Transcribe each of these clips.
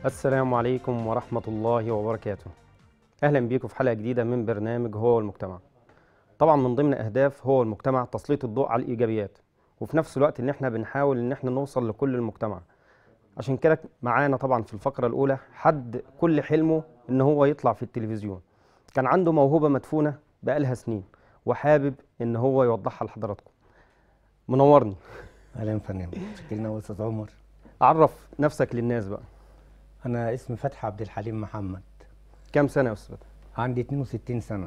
السلام عليكم ورحمة الله وبركاته أهلا بيكم في حلقة جديدة من برنامج هو المجتمع طبعا من ضمن أهداف هو المجتمع تسليط الضوء على الإيجابيات وفي نفس الوقت إن إحنا بنحاول إن إحنا نوصل لكل المجتمع عشان كده معانا طبعا في الفقرة الأولى حد كل حلمه إن هو يطلع في التلفزيون كان عنده موهبة مدفونة بقالها سنين وحابب إن هو يوضحها لحضراتكم منورني اهلا يا فندم شكرا يا استاذ عمر عرف نفسك للناس بقى انا اسمي فتحي عبد الحليم محمد كام سنة يا أستاذ عندي 62 سنه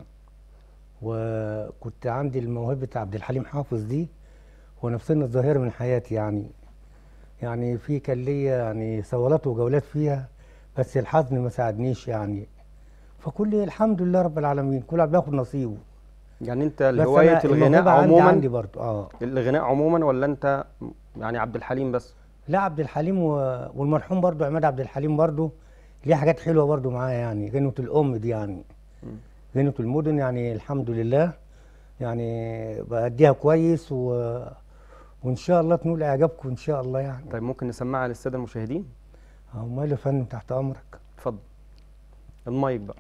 وكنت عندي الموهبه عبد الحليم حافظ دي ونفسنا الظاهره من حياتي يعني يعني في كان ليا يعني صولات وجولات فيها بس الحظ ما ساعدنيش يعني فكل الحمد لله رب العالمين كل واحد بياخد نصيبه يعني أنت بس هواية أنا الغناء الموهبة عندي عموما عندي برضه اه الغناء عموما ولا انت يعني عبد الحليم بس لا عبد الحليم و... والمرحوم برضه عماد عبد الحليم برضه ليه حاجات حلوه برضه معايا يعني غنوة الام دي يعني مم. غنوة المدن يعني الحمد لله يعني بأديها كويس و... وان شاء الله تنول اعجابكم ان شاء الله يعني طيب ممكن نسمعها للساده المشاهدين امال يا فندم تحت امرك اتفضل المايك بقى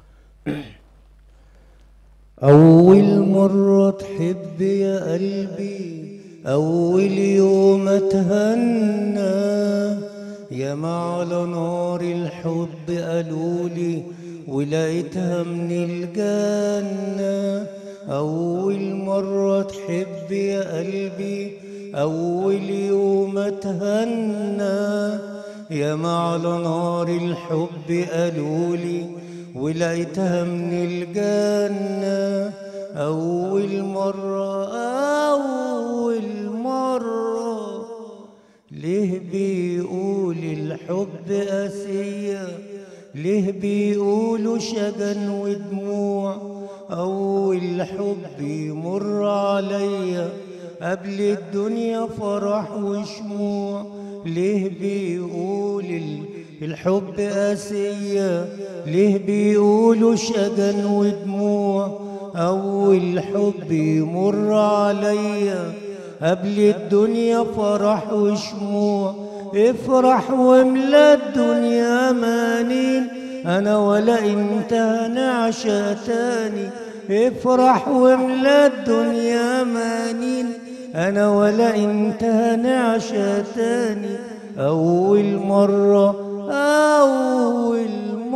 أول مرة تحب يا قلبي أول يوم أتهنى يا ما على نار الحب قالولي ولقيتها من الجنة أول مرة تحب يا قلبي أول يوم أتهنى يا ما على نار الحب قالولي ولقيتها من الجنة أول مرة أول مرة ليه بيقول الحب قاسية ليه بيقولوا شجن ودموع أول حب يمر عليا قبل الدنيا فرح وشموع ليه بيقول ال- الحب قاسية ليه بيقولوا شجن ودموع أول حب يمر عليا قبل الدنيا فرح وشموع افرح واملا الدنيا مانين انا ولا انت هنعشى تاني افرح واملا الدنيا مانين انا ولا انت هنعشى تاني اول مرة اول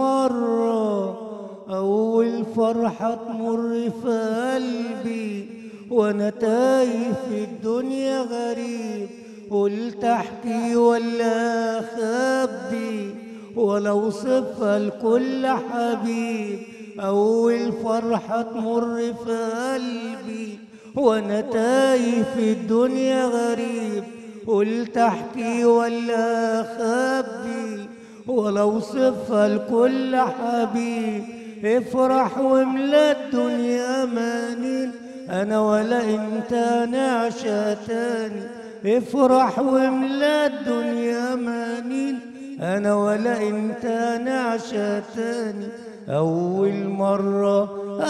مرة اول فرحة تمر في قلبي وانا تايه في الدنيا غريب قلت احكي ولا اخبي ولا اوصفها لكل حبيب اول فرحة تمر في قلبي وانا تايه في الدنيا غريب قلت احكي ولا اخبي ولا اوصفها لكل حبيب افرح واملا الدنيا مانين انا ولا انت نعشى تاني افرح واملا الدنيا مانين انا ولا انت نعشى تاني اول مرة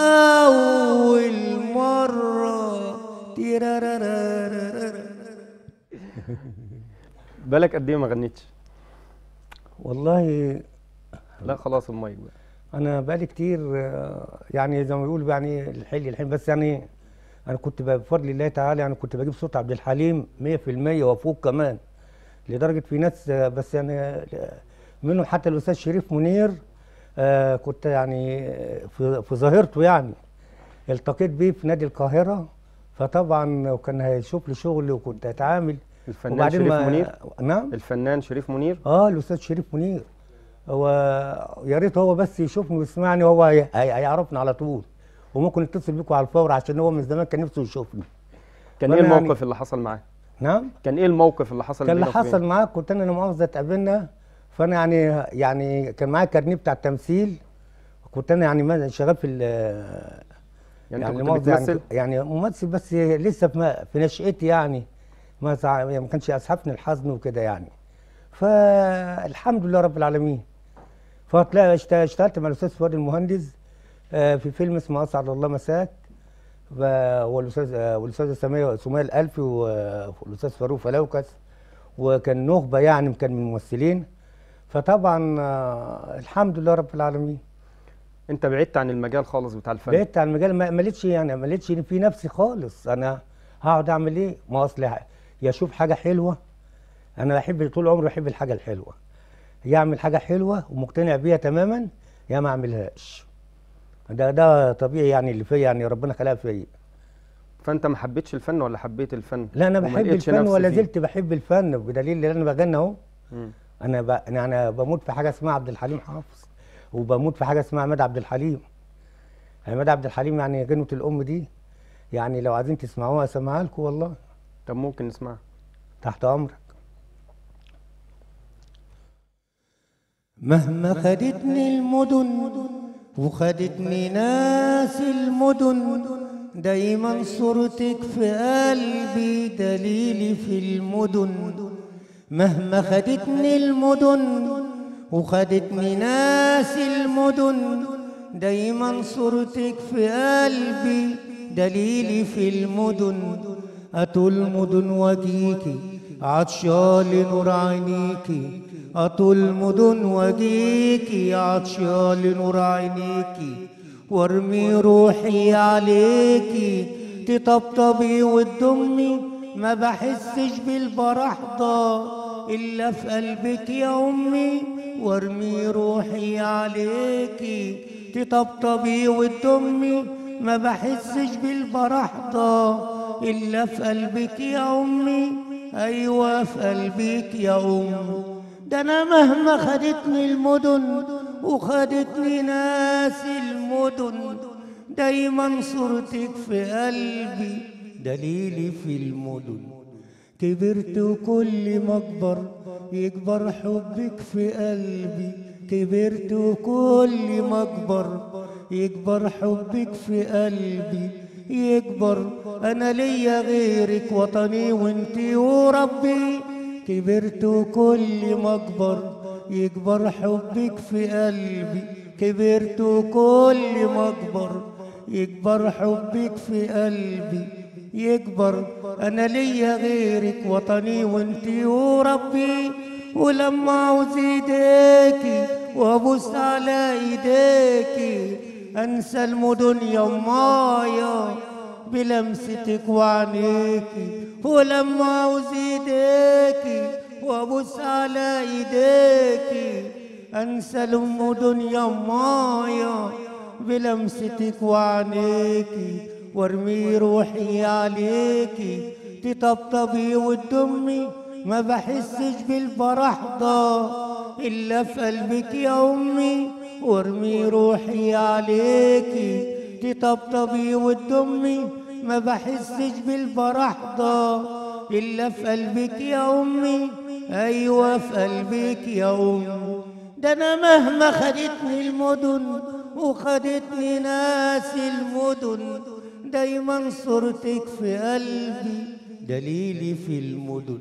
اول مرة تيرارارارارا بالك قد ايه ما غنيتش والله لا خلاص المايك بقى انا بقالي كتير آه، يعني زي ما بيقولوا يعني الحل الحين بس يعني انا كنت ب- بفضل الله تعالى يعني كنت بجيب صوت عبد الحليم 100% وفوق كمان لدرجه في ناس آه، بس يعني آه، منهم حتى الاستاذ شريف منير آه، كنت يعني آه، في في ظاهرته يعني التقيت بيه في نادي القاهره فطبعا وكان هيشوف لي شغل وكنت اتعامل الفنان شريف منير نعم الفنان شريف منير اه الاستاذ شريف منير هو يا ريت هو بس يشوفني ويسمعني هو هي- هي- هيعرفني على طول وممكن يتصل بيكم على الفور عشان هو من زمان كان نفسه يشوفني كان وأنا ايه يعني- الموقف اللي حصل معاه نعم كان ايه الموقف اللي حصل كان اللي بينك وبينه؟ حصل معاك كنت انا لا مؤاخذه اتقابلنا فانا يعني يعني كان معايا كارنيه بتاع التمثيل كنت انا يعني ما- شغال في ال- يعني, انت لا كنت مؤاخذة بتمثل يعني, يعني ممثل بس لسه في, م- في نشأتي يعني ما سع- ما كانش اسعفني الحزن وكده يعني فالحمد لله رب العالمين فطلع اشت- اشتغلت مع الاستاذ فؤاد المهندس آه، في فيلم اسمه اسعد الله مساك و- والاستاذ آه، والاستاذه سميه سميه الالفي و- والاستاذ فاروق فلوكس وكان نخبه يعني كان من الممثلين فطبعا آه، الحمد لله رب العالمين انت بعدت عن المجال خالص بتاع الفن بعدت عن المجال ما مليتش يعني مليتش في نفسي خالص انا هقعد اعمل ايه ما اصل يا اشوف حاجه حلوه انا بحب طول عمري بحب الحاجه الحلوه يا اعمل حاجه حلوه ومقتنع بيها تماما يا ما اعملهاش ده ده طبيعي يعني اللي فيا يعني ربنا خلقها فيا فانت ما حبيتش الفن ولا حبيت الفن لا انا وما بحب لقيتش الفن نفس ولا فيه؟ زلت بحب الفن بدليل ان انا بغني اهو مم. انا ب... انا أنا بموت في حاجه اسمها عبد الحليم حافظ وبموت في حاجه اسمها عماد عبد الحليم عماد عبد الحليم يعني غنوة الام دي يعني لو عايزين تسمعوها اسمعها لكم والله طب ممكن نسمعها تحت امرك مهما خدتني المدن وخدتني ناس المدن دايما صورتك في قلبي دليلي في المدن مهما خدتني المدن وخدتني ناس المدن دايما صورتك في قلبي دليلي في المدن أطول مدن وجيكي عطشان نور عينيكي أطول مدن وجيكي عطشان نور عينيكي وارمي روحي عليكي تطبطبي وتضمي ما بحسش بالبرح ده إلا في قلبك يا أمي وارمي روحي عليكي تطبطبي وتضمي ما بحسش بالبرح ده إلا في قلبك يا أمي أيوة في قلبك يا أم ده أنا مهما خدتني المدن وخدتني ناس المدن دايما صورتك في قلبي دليلي في المدن كبرت وكل ما اكبر يكبر حبك في قلبي كبرت وكل ما اكبر يكبر حبك في قلبي يكبر انا ليا غيرك وطني وانتي وربي كبرت وكل ما اكبر يكبر حبك في قلبي كبرت وكل ما اكبر يكبر حبك في قلبي يكبر انا ليا غيرك وطني وانتي وربي ولما عاوز ايديكي وابوس على ايديكي انسى المدن يا مايا بلمستك وعينيكي ولما عاوز ايديكي وابوس على ايديكي انسى المدن يا مايا بلمستك وعينيكي وارمي روحي عليكي تطبطبي وتدمي ما بحسش بالفرح ده الا في قلبك يا امي وارمي روحي عليكي تطبطبي وتدمي ما بحسش بالفرح ده الا في قلبك يا امي ايوه في قلبك يا ام ده انا مهما خدتني المدن وخدتني ناس المدن دايما صورتك في قلبي دليلي في المدن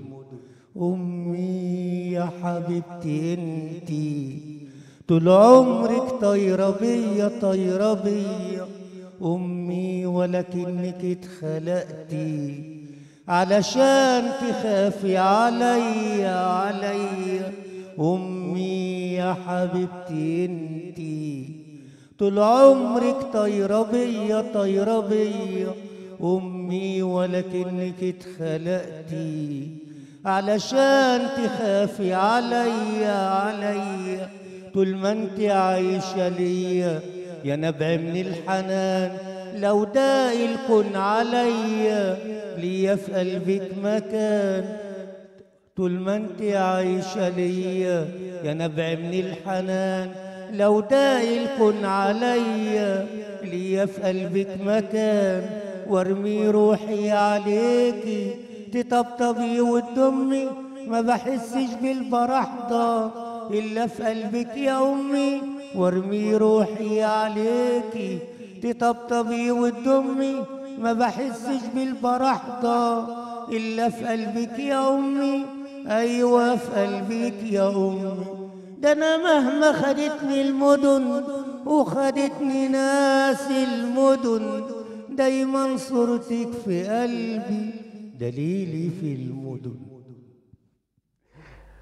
امي يا حبيبتي انتي طول عمرك طايره بيا طايره بيا امي ولكنك اتخلقتي علشان تخافي عليا عليا امي يا حبيبتي انتي طول عمرك طايره بيا طايره بيا امي ولكنك اتخلقتي علشان تخافي عليا عليا طول ما انت عايشه ليا يا نبع من الحنان لو داقي الكون عليا ليا في قلبك مكان طول ما انت عايشة ليا يا نبع من الحنان لو داقي الكون عليا ليا في قلبك مكان وارمي روحي عليكي تطبطبي وتضمي ما بحسش بالفرح ده الا في قلبك يا امي وارمي روحي عليكي تطبطبي وتضمي ما بحسش بالفرح ده الا في قلبك يا امي ايوه في قلبك يا امي ده انا مهما خدتني المدن وخدتني ناس المدن دايما صورتك في قلبي دليلي في المدن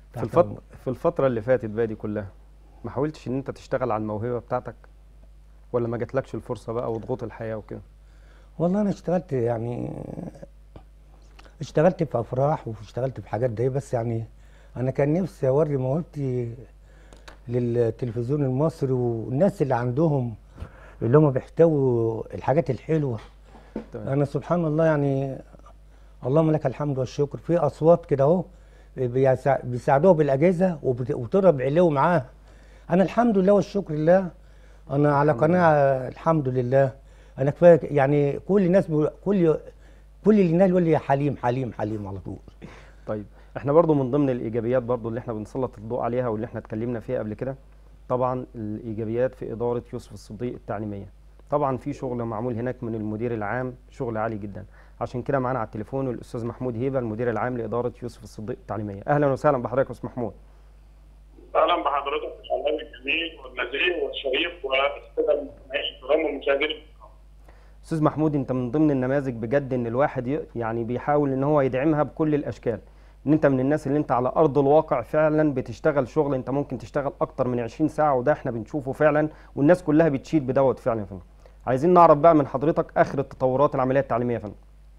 في تحت الفترة في الفترة اللي فاتت بقى دي كلها ما حاولتش ان انت تشتغل على الموهبة بتاعتك ولا ما جاتلكش الفرصة بقى وضغوط الحياة وكده والله انا اشتغلت يعني اشتغلت في افراح واشتغلت في حاجات دي بس يعني انا كان نفسي اوري موهبتي للتلفزيون المصري والناس اللي عندهم اللي هم بيحتووا الحاجات الحلوه تمام. انا سبحان الله يعني اللهم لك الحمد والشكر في اصوات كده اهو بيسا- بيساعدوها بالاجهزه وبت- وبتضرب عليه معاها انا الحمد لله والشكر لله انا على قناعه الحمد لله انا كفايه يعني كل الناس بيقول- كل كل اللي الناس يقول لي يا حليم حليم حليم على طول طيب احنا برضو من ضمن الايجابيات برضو اللي احنا بنسلط الضوء عليها واللي احنا اتكلمنا فيها قبل كده طبعا الايجابيات في اداره يوسف الصديق التعليميه طبعا في شغل معمول هناك من المدير العام شغل عالي جدا عشان كده معانا على التليفون الاستاذ محمود هيبه المدير العام لاداره يوسف الصديق التعليميه اهلا وسهلا بحضرتك يا استاذ محمود اهلا بحضرتك في الاعلام الجميل والنزيه والشريف والساده المستمعين الكرام والمشاهدين الكرام. استاذ محمود انت من ضمن النماذج بجد ان الواحد ي- يعني بيحاول ان هو يدعمها بكل الاشكال ان انت من الناس اللي انت على ارض الواقع فعلا بتشتغل شغل انت ممكن تشتغل اكتر من 20 ساعه وده احنا بنشوفه فعلا والناس كلها بتشيد بدوت فعلا يا فندم عايزين نعرف بقى من حضرتك اخر التطورات العمليه التعليميه يا فندم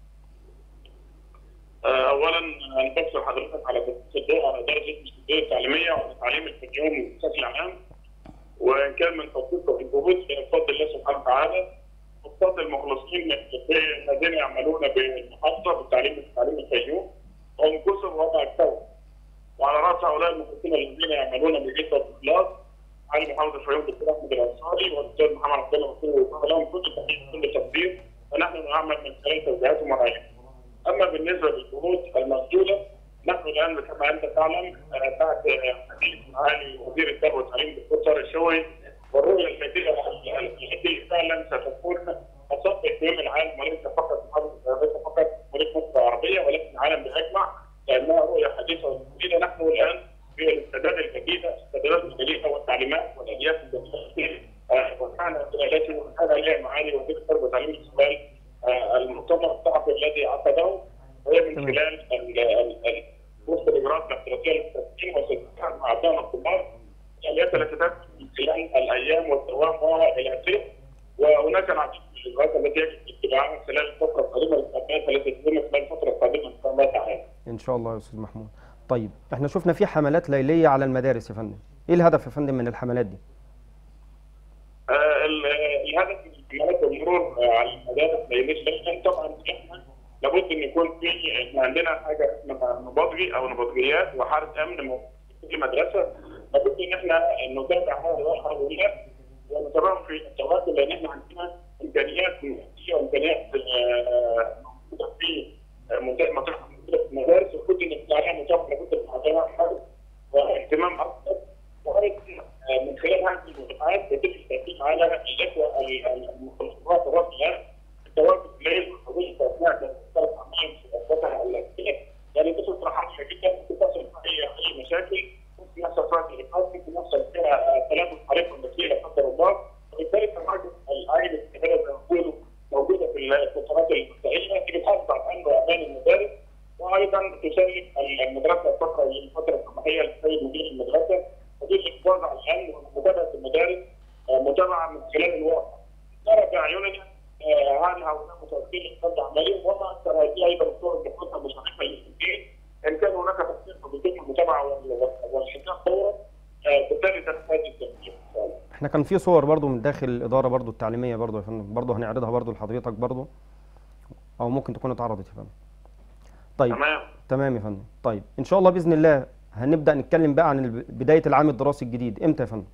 آه، اولا انا بشكر حضرتك على تسليط الضوء على اداره الاستوديو التعليميه وعلى تعليم الفنيون بشكل عام وان كان من توفيق الجهود بفضل الله سبحانه وتعالى وبفضل المخلصين الذين يعملون بالمحافظه بالتعليم التعليم الفيوم وهم جزء من وضع الثوره وعلى راس هؤلاء المخلصين الذين يعملون بجد واخلاص علي محمد الفيوم الدكتور احمد الانصاري والاستاذ محمد عبد الله مسؤول لهم كل تحقيق كل تقدير ونحن نعمل من خلال توجيهاتهم ورعايتهم. اما بالنسبه للجهود المبذوله نحن الان كما انت تعلم آه، تحت آه، حديث معالي وزير التربيه والتعليم الدكتور طارق الشوي والرؤيه الجديده التي فعلا ستكون اصب اهتمام العالم وليس فقط محافظه وليس فقط مدينه مصر العربيه ولكن العالم باجمع لانها رؤيه حديثه وجديده نحن الان في الاستعداد الجديده الاستعدادات الجديده والتعليمات والاليات الجديده آه، وكان التي وكان عليها معالي وزير التربيه والتعليم السؤال آه، المؤتمر الصحفي الذي عقده وهي من تمام. خلال ال- ال- ال- وفق الاجراءات الاحترازيه للتسجيل وستكون مع ابناء الطلاب الاليات التي تتم من خلال الايام والدوام والى اخره وهناك العديد من الاجراءات التي يجب اتباعها خلال الفتره القادمه للتنميه التي تتم خلال الفتره القادمه ان شاء الله تعالى. ان شاء الله يا استاذ محمود طيب احنا شفنا في حملات ليليه على المدارس يا فندم ايه الهدف يا فندم من الحملات دي آه، ال- آه، الهدف من الحملات والمرور آه، على المدارس ليليش لكن طبعا احنا لابد ان يكون في احنا عندنا حاجه اسمها نبضجي او نبضجيات وحارس امن موجود في كل مدرسه لابد ان احنا نتابع هذا الحملات ونتابعهم في التواصل لان احنا عندنا امكانيات ماديه وامكانيات آه، موجوده في آه، منطقه منطقه موجوده في المدارس لابد ان يكون عليها متابعه لابد ان يكون عليها حرص واهتمام اكثر وأيضاً، آه، من خلال هذه المجتمعات يتم التركيز على الاخوه ال- ال- المخلصات الرسميه التواجد الليل والحضور اثناء ثلاث اعمال في الفتره الاساسيه يعني تصل راحتها جدا ممكن تصل اي اي مشاكل ممكن يحصل فيها تليفونات ممكن يحصل فيها آه، تلامس طريق النفسيه لا قدر الله وبالتالي التواجد العائله الاستقرار زي ما بيقولوا موجوده في الفترات المبدئيه دي بتحافظ على الامن وامان المدارس وايضا تسلم المدرسه الفتره الفتره الصباحيه للسيد مدير المدرسه ودي الحفاظ على الامن ومتابعه المدارس آه، متابعه من خلال الواقع. نرى باعيننا آه، هل هؤلاء متوكلين للفرد عمليا وما اكثر هذه ايضا الصور المخططه المشرفه للتسجيل ان كان هناك تخطيط وبيتم المتابعه وال- والحساب فورا آه، بالتالي تنتهي التسجيل ان شاء الله. احنا كان في صور برضو من داخل الاداره برضو التعليميه برضو يا فندم برضو هنعرضها برضو لحضرتك برضو او ممكن تكون اتعرضت يا فندم طيب تمام تمام يا فندم طيب ان شاء الله باذن الله هنبدا نتكلم بقى عن الب- بدايه العام الدراسي الجديد امتى يا فندم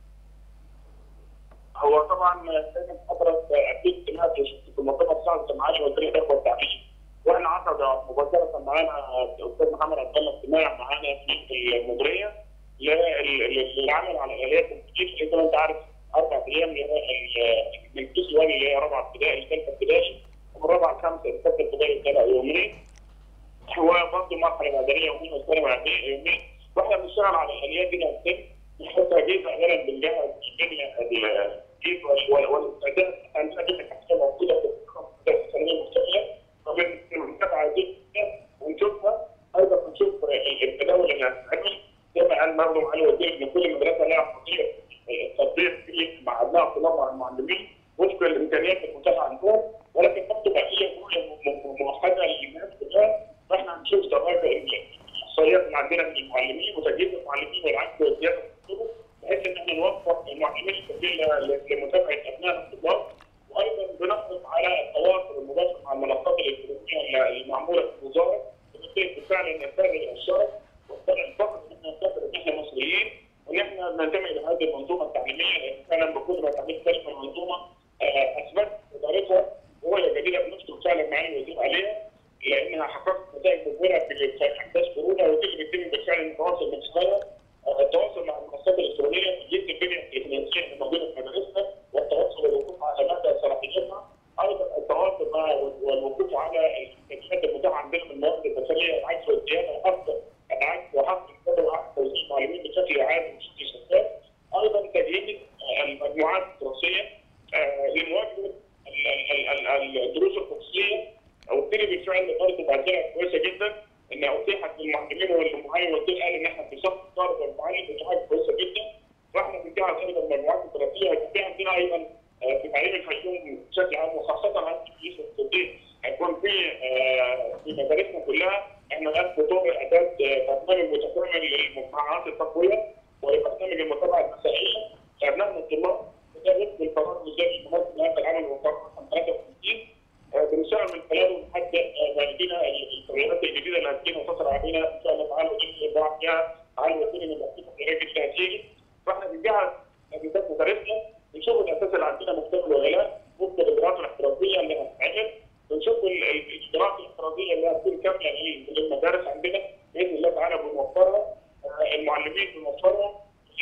هو طبعا كانت فتره اكيد اجتماع في المنظمه الصعبه معالي وزير التربيه والتعليم واحنا عقد مباشره معانا الاستاذ محمد عبد الله اجتماع معانا في المديريه لل- للعمل على الاليات التدريس اللي زي ما انت عارف اربع ايام اللي هو ال- من الجزء الاول اللي هي رابعه ابتدائي ثالثه ابتدائي ومن رابعه خمسه لسته ابتدائي ثلاث يومين هو برضه مرحله مدنيه يومين وسنه مدنيه يومين واحنا بنشتغل على الاليات دي هتتم نحط اجهزه اولا بنجهز الدنيا الجيش والاستعداد عندنا جهه كثيره موجوده في الثانويه المستقله فبنتابع دي ونشوفها ايضا بنشوف التداول اللي هتتعمل زي ما قال برضه معالي الوزير ان كل مدرسه لها قضيه تطبيق في مع ابناء الطلاب مع المعلمين وفق الامكانيات المتاحه عندهم ولكن برضه بقى هي رؤيه موحده للناس كلها فاحنا هنشوف سواء الاحصائيات اللي عندنا من المعلمين وتجهيز المعلمين والعكس والزياده في الطرق بحيث ان احنا نوفر المعلمين الكفيله لمتابعه ابناء الطلاب وايضا بنحرص على التواصل المباشر مع المنصات الالكترونيه المعموله في الوزاره وبالتالي بالفعل ان نستغل الشرف ونستغل الفخر ان احنا نفتكر ان احنا مصريين وان احنا ننتمي الى هذه المنظومه التعليميه لان فعلا بكل ما تعمل كلمه المنظومه اثبت ادارتها وهي جديده بنشكر فعلا معالي الوزير عليها لانها حققت نتائج مبهره في احداث كورونا ودي اللي بيتم بالفعل التواصل من خلالها التواصل مع المنصات الالكترونيه تجهيز البنيه التكنولوجيه الموجوده في مدارسنا والتواصل والوقوف على مدى صلاحيتها ايضا التواصل مع والوقوف على الامكانيات المتاحه عندنا من الموارد البشريه العكس والزياده وحق العكس وحق الكتابه وحق توزيع المعلومين بشكل عام وبشكل شفاف ايضا تجهيز المجموعات الدراسيه لمواجهه الدروس الخصوصيه وبالتالي بالفعل برضه بعدها كويسه جدا ان اتيحت للمعلمين والمعلم والدين قال ان احنا في صف الطالب والمعلم ودي حاجه كويسه جدا واحنا بنجهز ايضا المجموعات الدراسيه هيكون في عندنا ايضا في تعليم الفيوم بشكل عام وخاصه عند في الصديق هيكون في في مدارسنا كلها احنا الان بطور اعداد برنامج متكامل للمقاعات التقويه وبرنامج المتابعه المسائيه لابنائنا الطلاب وده وفق القرار الوزاري المنظم لهذا العمل وقرار 53 بنشتغل من خلاله لحد ما يجينا التغييرات الجديده اللي هتجينا فتره علينا ان شاء الله تعالى ودي اللي بعد فيها تعالى وزير من الاحداث الخارجيه اللي هتيجي فاحنا بنجهز اجهزات مدارسنا بنشوف الاساس اللي عندنا مكتمل ولا لا وفق الاجراءات الاحترازيه اللي هتتعمل بنشوف الاجراءات الاحترازيه اللي هتكون كامله للمدارس عندنا باذن الله تعالى بنوفرها المعلمين بنوفرها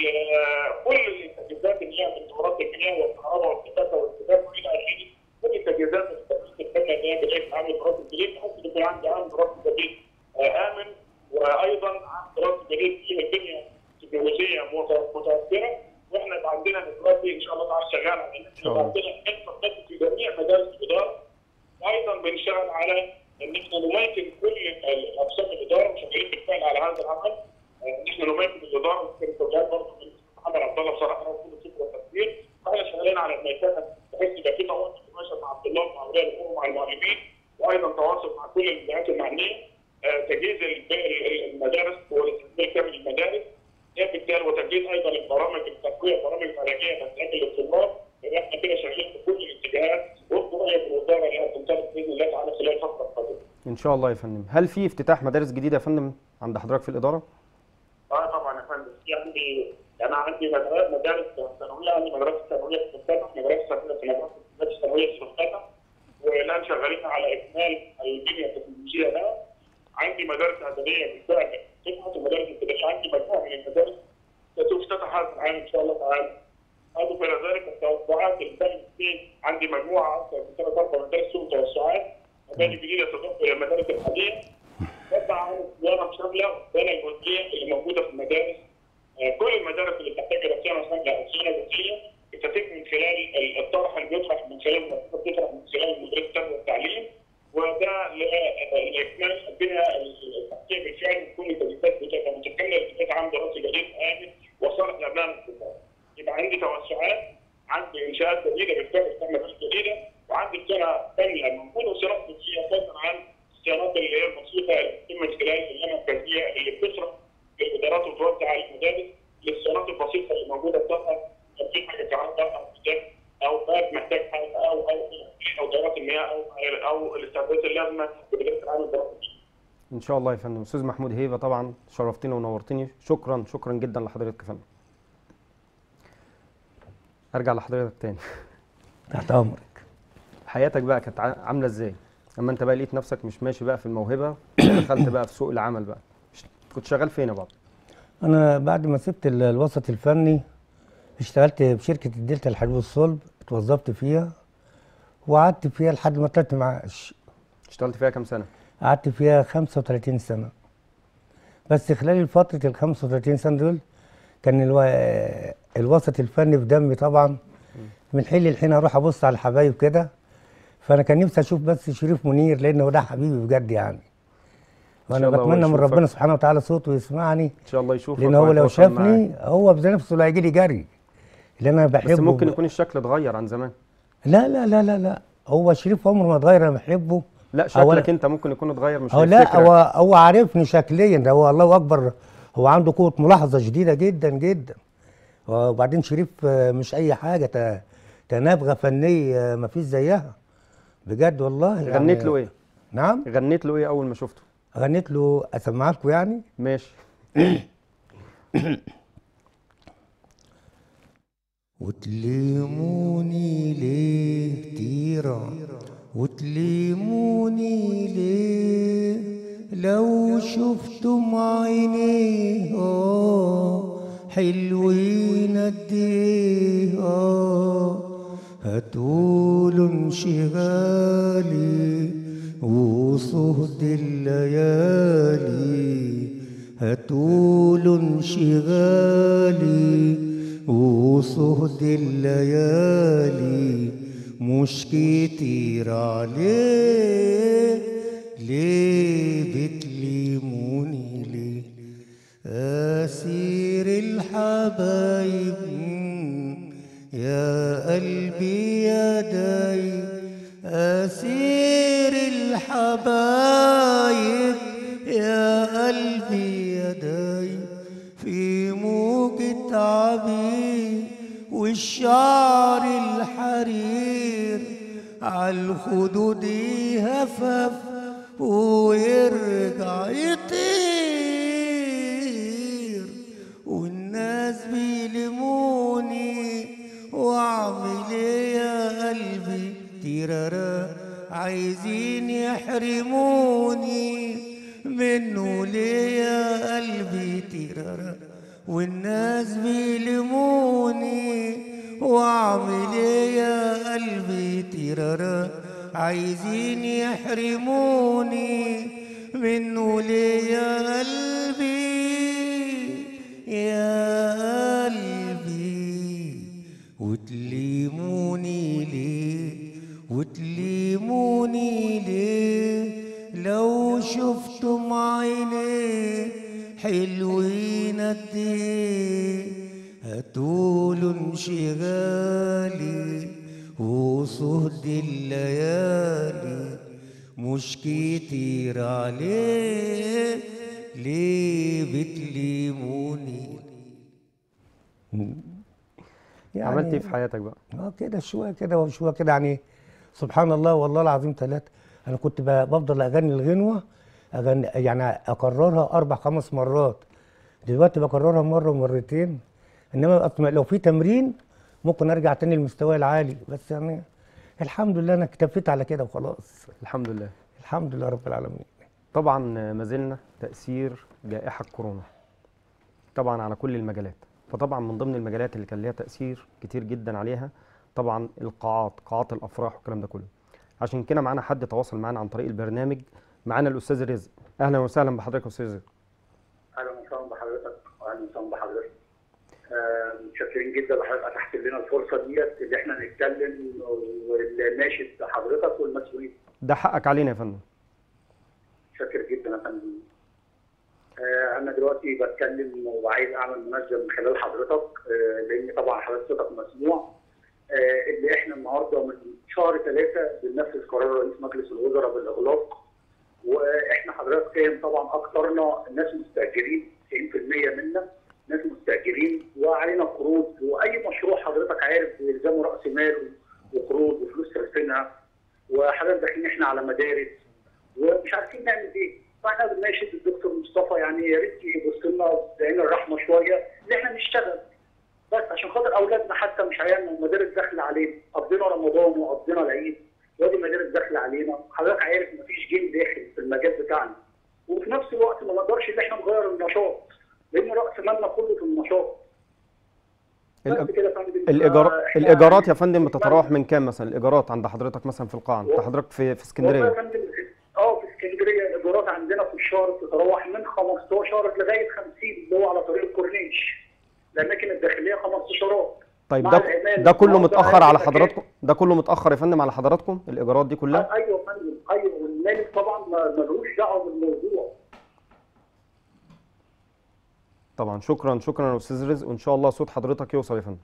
كل التجهيزات اللي هي من دورات المياه والكهرباء والكتابه والكتابه والى اخره كل التجهيزات اللي الخدمه اللي هي بدايه عامل دراسه جديد بحيث يكون عندي عامل دراسه جديد امن وايضا عامل دراسه جديد فيه البنيه التكنولوجيه متوفره واحنا يبقى عندنا دلوقتي ان شاء الله تعالى شغال على ان يبقى عندنا انفراستراكشر في جميع مدارس الاداره وايضا بنشتغل على ان احنا نميكن كل اقسام الاداره وشغالين بالفعل على هذا العمل ان احنا نميكن الاداره وكانت شغال برضه من محمد عبد الله بصراحه هو كل فكره وتفكير فاحنا شغالين على الميكنه بحيث يبقى في تواصل مباشر مع الطلاب مع اولياء الامور مع المعلمين وايضا تواصل مع كل الجهات المعنيه تجهيز المدارس والاستثمار كامل المدارس بالتالي وتجهيز ايضا البرامج التقويه البرامج العلاجيه للتاكل للطلاب احنا كده شغالين في كل الاتجاهات وفق رؤيه الوزاره اللي هتنطلق باذن الله تعالى خلال الفتره القادمه. ان شاء الله يا فندم هل في افتتاح مدارس جديده يا فندم عند حضرتك في الاداره؟ اه طبعا يا فندم في عندي انا عندي مدارس مدارس ثانويه عندي مدرسه ثانويه في مفتتح مدرسه ثانويه في مدرسه ثانويه في مفتتح والان شغالين على اكمال البنيه التكنولوجيه لها عندي مدارس ادبيه بالفعل فتحت المدارس الابتدائيه عندي مجموعه من المدارس ستفتتح هذا العام ان شاء الله تعالى اضف الى ذلك التوسعات اللي في عندي مجموعه اكثر من ثلاث اربع مدارس سوق توسعات مباني جديده تضاف الى المدارس الحاليه تبع عن الصيانه الشامله والصيانه الجزئيه اللي موجوده في المدارس كل المدارس اللي بتحتاج الى صيانه شامله او صيانه جزئيه بتتم من خلال الطرح اللي بيطرح من خلال المدرسه بتطرح من خلال مديريه التربيه والتعليم وده لاكمال البنيه التحتيه بالفعل كل التجهيزات بتبقى متكامله لاتفاق عام دراسي جديد امن وصالح لابناء الطلاب. يبقى عندي توسعات عندي انشاءات جديده بالفعل تم مدارس جديده وعندي صيانه كامله موجوده وصيانات جزئيه فضلا عن الصيانات اللي هي البسيطه اللي بتتم من خلال اللجنه المركزيه اللي بتصرف للادارات وتوزع على المدارس للصيانات البسيطه اللي موجوده بتاعها في حاجه كهرباء محتاج او باب محتاج حاجه او او او دورات المياه او او الاستعدادات اللازمه لبدايه العام الدراسي. ان شاء الله يا فندم استاذ محمود هيبه طبعا شرفتني ونورتني شكرا شكرا جدا لحضرتك يا فندم. ارجع لحضرتك تاني. تحت امرك. حياتك بقى كانت عامله ازاي؟ اما انت بقى لقيت نفسك مش ماشي بقى في الموهبه دخلت بقى في سوق العمل بقى. كنت شغال فين يا بابا؟ انا بعد ما سبت الوسط الفني اشتغلت بشركه الدلتا الحديد والصلب اتوظفت فيها وقعدت فيها لحد ما طلعت معاش اشتغلت فيها كام سنه؟ قعدت فيها 35 سنه بس خلال فتره ال 35 سنه دول كان الو... الوسط الفني في دمي طبعا من حين لحين اروح ابص على الحبايب كده فانا كان نفسي اشوف بس شريف منير لانه ده حبيبي بجد يعني وانا الله هو بتمنى من يشوفك. ربنا سبحانه وتعالى صوته يسمعني ان شاء الله يشوفك لان هو لو ويتواصل معاك. شافني هو بنفسه اللي هيجي لي جري اللي انا بحبه بس ممكن ب- يكون الشكل اتغير عن زمان لا لا لا لا لا هو شريف عمره ما اتغير انا بحبه لا أولا- شكلك انت ممكن يكون اتغير مش هو لا هيفتكرك. هو هو عارفني شكليا ده هو الله اكبر هو عنده قوه ملاحظه شديده جدا جدا وبعدين شريف آه، مش اي حاجه ت- تنابغه فنيه ما فيش زيها بجد والله يعني غنيت له ايه نعم غنيت له ايه اول ما شفته غنيت له اسمع لكم يعني ماشي وتليموني ليه تيرة وتليموني ليه لو شفتم عينيه آه حلوين قد ايه آه هتقولوا انشغالي وصهد الليالي هتقولوا انشغالي وصهد الليالي مش كتير عليه ليه بتليموني ليه أسير الحبايب يا قلبي يا دايب أسير الحبايب يا قلبي يا دايب في موجة عبير والشعر الحرير عالخدود هفف ويرجع يطير والناس بيلموني واعمل ايه يا قلبي تيرارا عايزين يحرموني منه ليه يا قلبي تيرارا والناس بيلموني واعمل ايه يا قلبي تيرارا عايزين يحرموني منه ليه يا قلبي يا قلبي وتليموني ليه وتليموني ليه لو شفتم عينيه حلوين قد ايه هتقولوا انشغالي وصهد الليالي مش كتير عليه ليه بتليموني يعني عملت ايه في حياتك بقى اه كده شويه كده وشويه كده يعني سبحان الله والله العظيم ثلاثة انا كنت ب- بفضل اغني الغنوه أغني يعني اكررها اربع خمس مرات دلوقتي بكررها مره ومرتين انما أصل لو في تمرين ممكن ارجع تاني للمستوى العالي بس يعني الحمد لله انا اكتفيت على كده وخلاص الحمد لله الحمد لله رب العالمين طبعا ما زلنا تأثير جائحة كورونا طبعا على كل المجالات فطبعا من ضمن المجالات اللي كان ليها تأثير كتير جدا عليها طبعا القاعات قاعات الأفراح والكلام ده كله عشان كده معانا حد تواصل معانا عن طريق البرنامج معانا الأستاذ رزق أهلا وسهلا بحضرتك يا أستاذ رزق اهلا وسهلا بحضرتك واهلا وسهلا بحضرتك آه، متشكرين جدا لحضرتك اتحت لنا الفرصه ديت اللي احنا نتكلم ونناشد حضرتك والمسؤولين ده حقك علينا يا فندم متشكر جدا يا فندم آه، انا دلوقتي بتكلم وعايز اعمل مناسبه من خلال حضرتك آه، لان طبعا حضرتك صوتك مسموع آه، اللي احنا النهارده من شهر ثلاثه بننفذ قرار رئيس مجلس الوزراء بالاغلاق واحنا حضرتك فاهم طبعا اكثرنا الناس مستاجرين 90% منا ناس مستاجرين وعلينا قروض واي مشروع حضرتك عارف بيلزمه راس مال وقروض وفلوس صرفينها وحضرتك داخلين احنا على مدارس ومش عارفين نعمل ايه فاحنا بنناشد الدكتور مصطفى يعني يا ريت يبص لنا بعين الرحمه شويه ان احنا نشتغل بس عشان خاطر اولادنا حتى مش عيالنا المدارس داخله علينا قضينا رمضان وقضينا العيد وادي المدارس داخله علينا حضرتك عارف مفيش جيم داخل في المجال بتاعنا وفي نفس الوقت ما نقدرش ان احنا نغير النشاط لان راس مالنا كله في النشاط بس الإج- كده يا فندم. الإيجار... فإحنا الإيجارات يا فندم يعني- بتتراوح من كام مثلا الإيجارات عند حضرتك مثلا في القاعة أنت حضرتك في في والله يا اسكندرية فندم اه في اسكندريه الايجارات عندنا في الشهر بتتراوح من 15 لغايه 50 اللي هو على طريق الكورنيش الاماكن الداخليه 15 طيب مع ده العمالة. ده كله النهارده متأخر على هيبقى حضراتكم ده كله متأخر يا فندم على حضراتكم الإيجارات دي كلها آه، ايوه يا فندم ايوه والمالك طبعا ما- ملوش دعوه بالموضوع طبعا شكرا شكرا يا استاذ رزق وان شاء الله صوت حضرتك يوصل يا فندم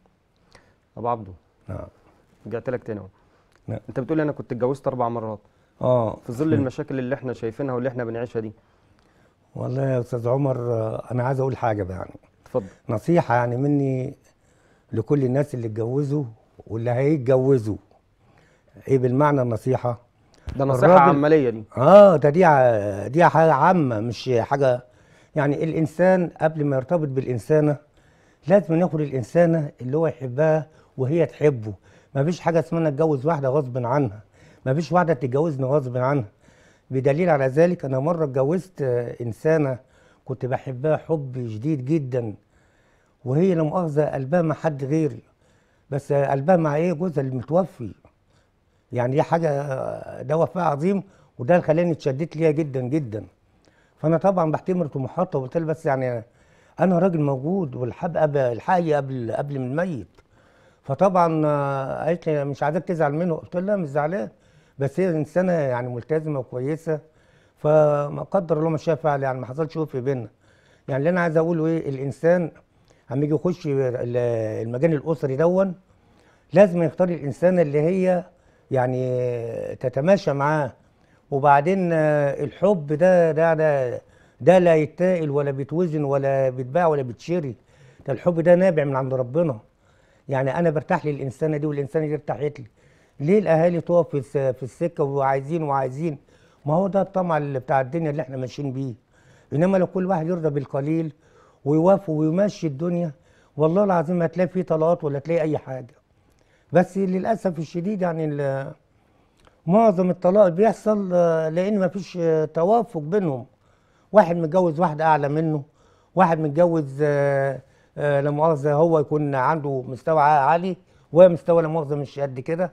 ابو عبده نعم رجعت لك تاني اهو نعم. انت بتقول لي انا كنت اتجوزت اربع مرات اه في ظل المشاكل اللي احنا شايفينها واللي احنا بنعيشها دي والله يا استاذ عمر آه، انا عايز اقول حاجه بقى يعني اتفضل نصيحه يعني مني لكل الناس اللي اتجوزوا واللي هيتجوزوا ايه بالمعنى النصيحه ده نصيحه الراجل- عمليه دي اه ده دي ع- دي حاجه عامه مش حاجه يعني الانسان قبل ما يرتبط بالانسانه لازم ياخد الانسانه اللي هو يحبها وهي تحبه ما فيش حاجه اسمها اتجوز واحده غصب عنها ما فيش واحده تتجوزني غصب عنها بدليل على ذلك انا مره اتجوزت آه، انسانه كنت بحبها حب شديد جدا وهي لا مؤاخذه قلبها مع حد غيري بس آه، قلبها مع ايه جوزها المتوفي يعني دي حاجه آه، ده وفاء عظيم وده اللي خلاني اتشددت ليها جدا جدا فانا طبعا بحترم طموحاتها وقلت لها بس يعني انا راجل موجود والحق قبل الحي قبل قبل من الميت فطبعا آه، قالت لي مش عايزاك تزعل منه قلت لها مش زعلان بس هي انسانه يعني ملتزمه وكويسه فما قدر الله ما شاء فعل يعني ما حصلش وفي بينا يعني اللي انا عايز اقوله ايه الانسان اما يجي يخش ال- المجال الاسري دون لازم يختار الانسان اللي هي يعني تتماشى معاه وبعدين آه، الحب ده ده ده ده لا يتاقل ولا بيتوزن ولا بيتباع ولا بيتشري ده الحب ده نابع من عند ربنا يعني انا برتاح للانسانه دي والانسانه دي ارتاحت لي ليه الاهالي تقف في الس- في السكه وعايزين وعايزين ما هو ده الطمع اللي بتاع الدنيا اللي احنا ماشيين بيه انما لو كل واحد يرضى بالقليل ويوافق ويمشي الدنيا والله العظيم هتلاقي فيه طلقات ولا تلاقي اي حاجه بس للاسف الشديد يعني ال- معظم الطلاق بيحصل آه، لان مفيش آه، توافق بينهم واحد متجوز واحده اعلى منه واحد متجوز آه، آه، لا مؤاخذه هو يكون عنده مستوى عالي وهي مستوى لا مؤاخذه مش قد كده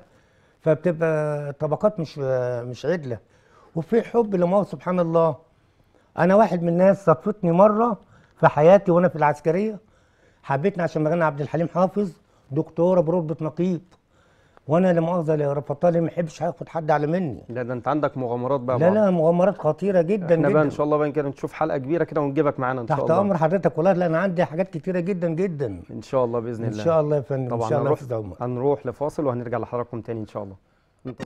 فبتبقى طبقات مش آه، مش عدله وفي حب لا مؤاخذه سبحان الله انا واحد من الناس صدفتني مره في حياتي وانا في العسكريه حبيتني عشان مغني عبد الحليم حافظ دكتوره برتبه نقيب وانا لا مؤاخذه اللي رفضتها لي ما احبش هاخد حد اعلى مني لا ده انت عندك مغامرات بقى يا لا أبو عبد. لا مغامرات خطيره جدا احنا بقى ان جدا شاء الله بقى كده نشوف حلقه كبيره كده ونجيبك معانا ان شاء تحت الله امر حضرتك والله لا انا عندي حاجات كتيره جدا جدا ان شاء الله باذن ان الله شاء الله يا فندم ان طبعا شاء الله يا هنروح استاذ عمر هنروح لفاصل وهنرجع لحضراتكم تاني ان شاء الله انتظر.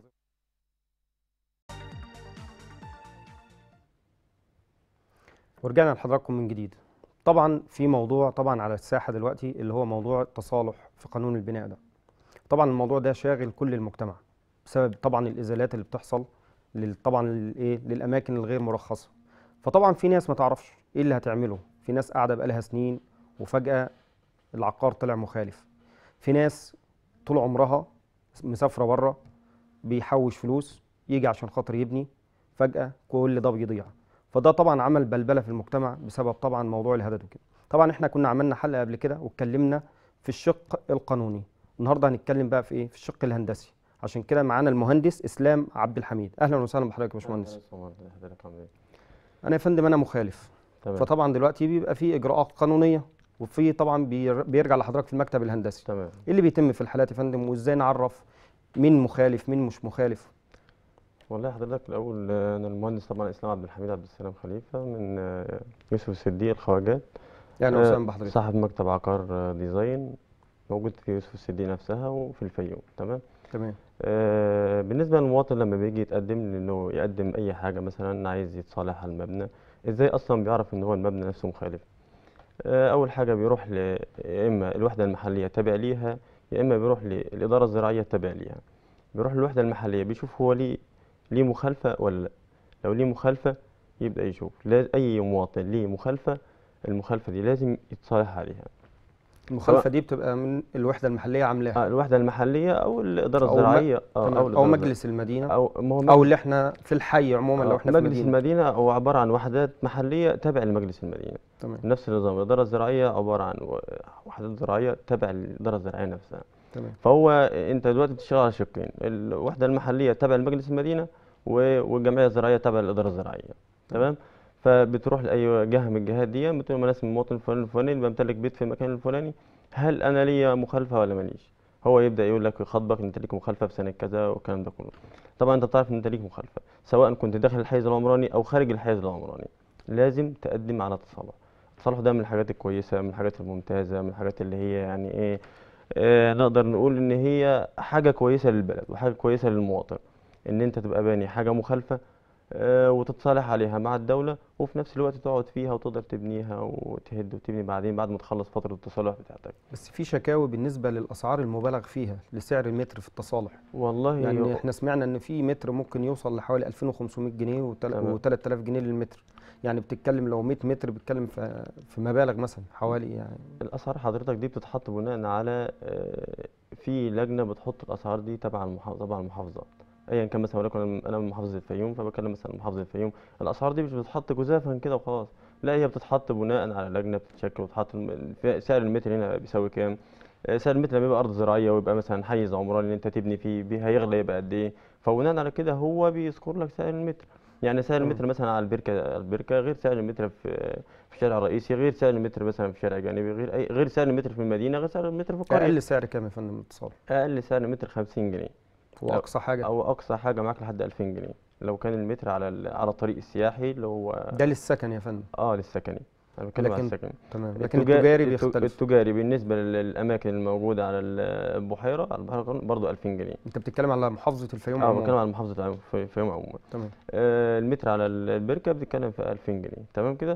ورجعنا لحضراتكم من جديد طبعا في موضوع طبعا على الساحه دلوقتي اللي هو موضوع التصالح في قانون البناء ده طبعا الموضوع ده شاغل كل المجتمع بسبب طبعا الازالات اللي بتحصل لل- طبعا للايه للاماكن الغير مرخصه فطبعا في ناس ما تعرفش ايه اللي هتعمله في ناس قاعده بقالها سنين وفجاه العقار طلع مخالف في ناس طول عمرها مسافره بره بيحوش فلوس يجي عشان خاطر يبني فجاه كل ده بيضيع فده طبعا عمل بلبله في المجتمع بسبب طبعا موضوع الهدد وكده طبعا احنا كنا عملنا حلقه قبل كده واتكلمنا في الشق القانوني النهارده هنتكلم بقى في ايه في الشق الهندسي عشان كده معانا المهندس اسلام عبد الحميد اهلا وسهلا بحضرتك يا باشمهندس حضرتك عامل ايه؟ انا يا فندم انا مخالف تمام فطبعا دلوقتي بيبقى في اجراءات قانونيه وفي طبعا بير- بيرجع لحضرتك في المكتب الهندسي تمام ايه اللي بيتم في الحالات يا فندم وازاي نعرف مين مخالف مين مش مخالف والله حضرتك الاول آه، انا المهندس طبعا اسلام عبد الحميد عبد السلام خليفه من آه، يوسف الصديق الخواجات يعني آه، وسهلا بحضرتك صاحب مكتب عقار آه، ديزاين موجود في يوسف الصديق نفسها وفي الفيوم تمام تمام آه، بالنسبه للمواطن لما بيجي يتقدم لي انه يقدم اي حاجه مثلا عايز يتصالح على المبنى ازاي اصلا بيعرف ان هو المبنى نفسه مخالف آه، اول حاجه بيروح ل يا اما الوحده المحليه تابع ليها يا اما بيروح للاداره الزراعيه تابع ليها بيروح للوحده المحليه بيشوف هو ليه ليه مخالفه ولا لا لو ليه مخالفه يبدا يشوف لا اي مواطن ليه مخالفه المخالفه دي لازم يتصالح عليها المخالفه دي بتبقى من الوحده المحليه عاملاها آه، الوحده المحليه او الاداره أو م- الزراعيه آه، تمام. او او الإدارة مجلس المدينه الزراعية. او ما هو او اللي احنا في الحي عموما لو آه، احنا في مجلس مدينه المدينة هو عبارة عن وحدات محلية تابع لمجلس المدينة تمام نفس النظام الإدارة الزراعية عبارة عن و- وحدات زراعية تابع للإدارة الزراعية نفسها تمام فهو أنت دلوقتي بتشتغل على شقين الوحدة المحلية تابع لمجلس المدينة و- والجمعية الزراعية تابع للإدارة الزراعية تمام فبتروح لأي جهة من الجهات دي بتقول له أنا اسمي المواطن الفلاني الفلاني اللي بمتلك بيت في المكان الفلاني هل أنا ليا مخالفة ولا ماليش؟ هو يبدأ يقول لك خطبك أنت ليك مخالفة في سنة كذا والكلام ده كله طبعا أنت تعرف إن أنت ليك مخالفة سواء كنت داخل الحيز العمراني أو خارج الحيز العمراني لازم تقدم على تصالح التصالح ده من الحاجات الكويسه من الحاجات الممتازه من الحاجات اللي هي يعني ايه آه نقدر نقول ان هي حاجه كويسه للبلد وحاجه كويسه للمواطن ان انت تبقى باني حاجه مخالفه آه، وتتصالح عليها مع الدولة وفي نفس الوقت تقعد فيها وتقدر تبنيها وتهد وتبني بعدين بعد ما تخلص فترة التصالح بتاعتك بس في شكاوي بالنسبه للاسعار المبالغ فيها لسعر المتر في التصالح والله يعني احنا سمعنا ان في متر ممكن يوصل لحوالي 2500 جنيه تمام. و3000 جنيه للمتر يعني بتتكلم لو 100 متر بتتكلم في في مبالغ مثلا حوالي يعني الأسعار حضرتك دي بتتحط بناء على آه، في لجنة بتحط الأسعار دي تبع المحافظة تبع المحافظات ايا كان مثلا وليكن انا أنا من محافظه الفيوم فبكلم مثلا محافظه الفيوم الاسعار دي مش بتتحط جزافا كده وخلاص لا هي بتتحط بناء على لجنه بتتشكل وتحط الم- في- سعر المتر هنا بيساوي كام آه، سعر المتر لما يبقى ارض زراعيه ويبقى مثلا حيز عمراني اللي انت تبني فيه بيه هيغلى يبقى قد ايه فبناء على كده هو بيذكر لك سعر المتر يعني سعر تمام. المتر مثلا على البركه البركه غير سعر المتر في في الشارع الرئيسي غير سعر المتر مثلا في شارع جانبي غير اي غير سعر المتر في المدينه غير سعر المتر في القريه اقل سعر كام يا فندم اتصال اقل سعر المتر 50 جنيه هو أو- اقصى حاجه او اقصى حاجه معاك لحد 2000 جنيه لو كان المتر على ال- على الطريق السياحي اللي هو ده للسكن يا فندم اه للسكني انا بتكلم على لكن السكني تمام لكن التجا- التجاري الت- بيختلف التجاري بالنسبه لل- للاماكن الموجوده على ال- البحيره على البحيره برضه 2000 جنيه انت بتتكلم على محافظه الفيوم اه عموماً. بتكلم على محافظه العم- في في يوم عموما تمام آه المتر على ال- البركه بتتكلم في 2000 جنيه تمام كده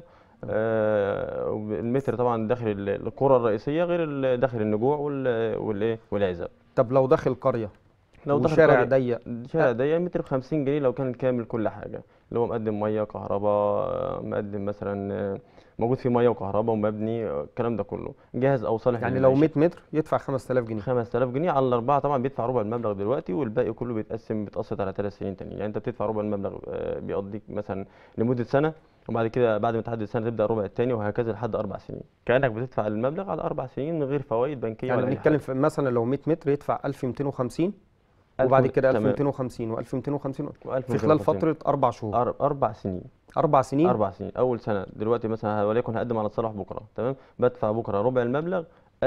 آه وب- المتر طبعا داخل ال- القرى الرئيسيه غير ال- داخل النجوع وال- والايه والعزب طب لو داخل قريه لو داخل وشارع قرية- ضيق الشارع ده متر ب 50 جنيه لو كان كامل كل حاجه اللي هو مقدم ميه كهرباء مقدم مثلا آه، موجود فيه ميه وكهرباء ومبني آه، الكلام ده كله جاهز او صالح يعني لو للمعيشة. 100 متر يدفع 5000 جنيه 5000 جنيه على الاربعه طبعا بيدفع ربع المبلغ دلوقتي والباقي كله بيتقسم بيتقسط على ثلاث سنين تانيين يعني انت بتدفع ربع المبلغ آه، بيقضيك مثلا لمده سنه وبعد كده بعد ما تعدي السنه تبدا الربع الثاني وهكذا لحد اربع سنين كانك بتدفع المبلغ على اربع سنين من غير فوائد بنكيه يعني ولا اي بنتكلم حاجه في مثلا لو 100 متر يدفع 1250 وبعد ألف- كده تمام. 1250 و1250 و1250. في خلال فتره اربع شهور أر- اربع سنين اربع سنين اربع سنين اول سنه دلوقتي مثلا وليكن هقدم على التصالح بكره تمام بدفع بكره ربع المبلغ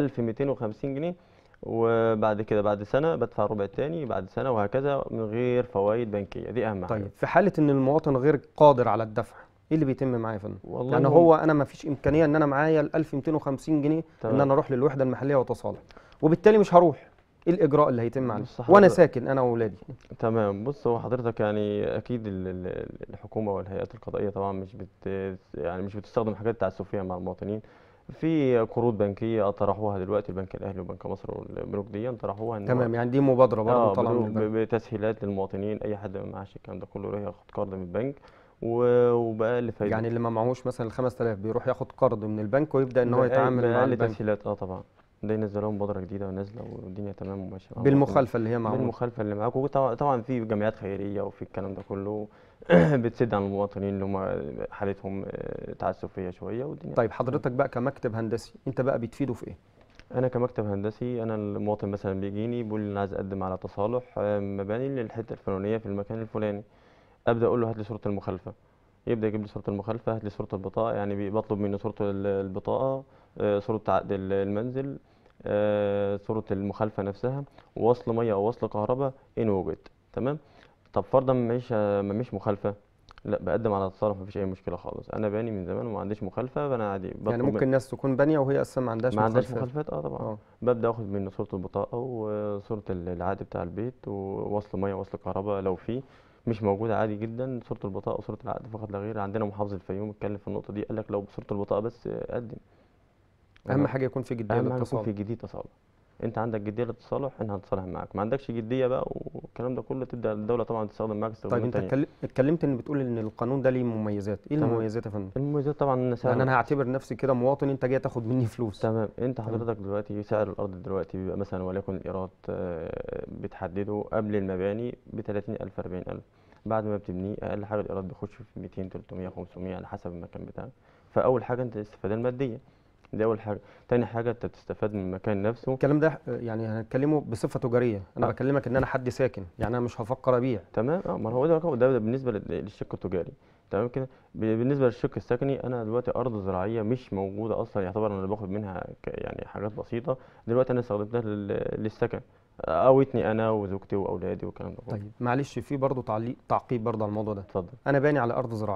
1250 جنيه وبعد كده بعد سنه بدفع الربع الثاني بعد سنه وهكذا من غير فوائد بنكيه دي اهم حاجه طيب في حاله ان المواطن غير قادر على الدفع ايه اللي بيتم معاه يا فندم والله يعني هو- هو انا ما فيش امكانيه ان انا معايا ال 1250 جنيه ان تمام. انا اروح للوحده المحليه واتصالح وبالتالي مش هروح ايه الاجراء اللي هيتم عليه بص وانا حضرتك- ساكن انا واولادي تمام بص هو حضرتك يعني اكيد ال- ال- الحكومه والهيئات القضائيه طبعا مش بت يعني مش بتستخدم حاجات تعسفيه مع المواطنين في قروض بنكيه طرحوها دلوقتي البنك الاهلي وبنك مصر والبنوك دي طرحوها ان هو- تمام يعني دي مبادره برضه اه طالعه من بدو- البنك ب- بتسهيلات للمواطنين اي حد ما معاش الكلام ده كله يروح ياخد قرض من البنك و- وباقل فايده يعني اللي ما معهوش مثلا ال 5000 بيروح ياخد قرض من البنك ويبدا ان هو بأقل- يتعامل مع بأقل البنك تسهيلات اه طبعا ده ينزل لهم مبادره جديده ونازله والدنيا تمام وماشيه معاهم بالمخالفه اللي هي معموله بالمخالفه اللي معاك وطبعا طبعا في جمعيات خيريه وفي الكلام ده كله بتسد عن المواطنين اللي هم حالتهم آه، تعسفيه شويه والدنيا طيب حضرتك بقى كمكتب هندسي انت بقى بتفيده في ايه انا كمكتب هندسي انا المواطن مثلا بيجيني بيقول لي انا عايز اقدم على تصالح آه، مباني للحته الفلانيه في المكان الفلاني ابدا اقول له هات لي صوره المخالفه يبدا يجيب لي صوره المخالفه هات لي صوره البطاقه يعني بي- بطلب منه صوره ال- البطاقه آه، صوره عقد ال- المنزل آه، صوره المخالفه نفسها ووصل ميه او وصل كهرباء ان وجد تمام طب فرضا ما مش ما مش مخالفه لا بقدم على تصالح مفيش اي مشكله خالص انا باني من زمان وما عنديش مخالفه فانا عادي يعني بطلب من- ممكن ناس تكون بانيه وهي اصلا ما عندهاش ما عندهاش مخالفات. مخالفات اه طبعا اه ببدأ اخد منه صورة البطاقة وصورة ال- العقد بتاع البيت ووصل مية ووصل كهرباء لو في مش موجودة عادي جدا صورة البطاقة وصورة العقد فقط لا غير عندنا محافظ الفيوم اتكلم في النقطة دي قال لك لو بصورة البطاقة بس قدم اهم تمام. حاجه يكون في جديه أهم حاجة يكون للاتصال في جدية تصالح أنت عندك جدية للتصالح أنا هنتصالح معاك ما عندكش جدية بقى والكلام ده كله تبدأ الدولة طبعا تستخدم معاك طيب استخدامات انت تانية اتكل- اتكلمت ان بتقول ان القانون ده ليه مميزات ايه تمام. المميزات يا فندم المميزات طبعا إن سعر يعني انا هعتبر نفسي كده مواطن انت جاي تاخد مني فلوس تمام انت تمام. حضرتك دلوقتي سعر الارض دلوقتي بيبقى مثلا وليكن الايراد آه، بتحدده قبل المباني ب 30000 40000 بعد ما بتبنيه اقل حاجه الايراد بيخش في 200 300 500 على حسب المكان بتاعك فاول حاجه انت الاستفاده الماديه دي اول حاجه تاني حاجه انت بتستفاد من المكان نفسه الكلام ده آه، يعني هنتكلمه بصفه تجاريه انا آه. بكلمك ان انا حد ساكن يعني انا مش هفكر ابيع تمام اه ما هو ده ده ده بالنسبه لل- للشق التجاري تمام كده ب- بالنسبه للشق السكني انا دلوقتي ارض زراعيه مش موجوده اصلا يعتبر انا اللي باخد منها ك- يعني حاجات بسيطه دلوقتي انا استخدمتها لل- للسكن قوتني انا وزوجتي واولادي والكلام ده كله طيب معلش في برضه تعليق تعقيب برضه على الموضوع ده اتفضل انا باني على ارض زراعيه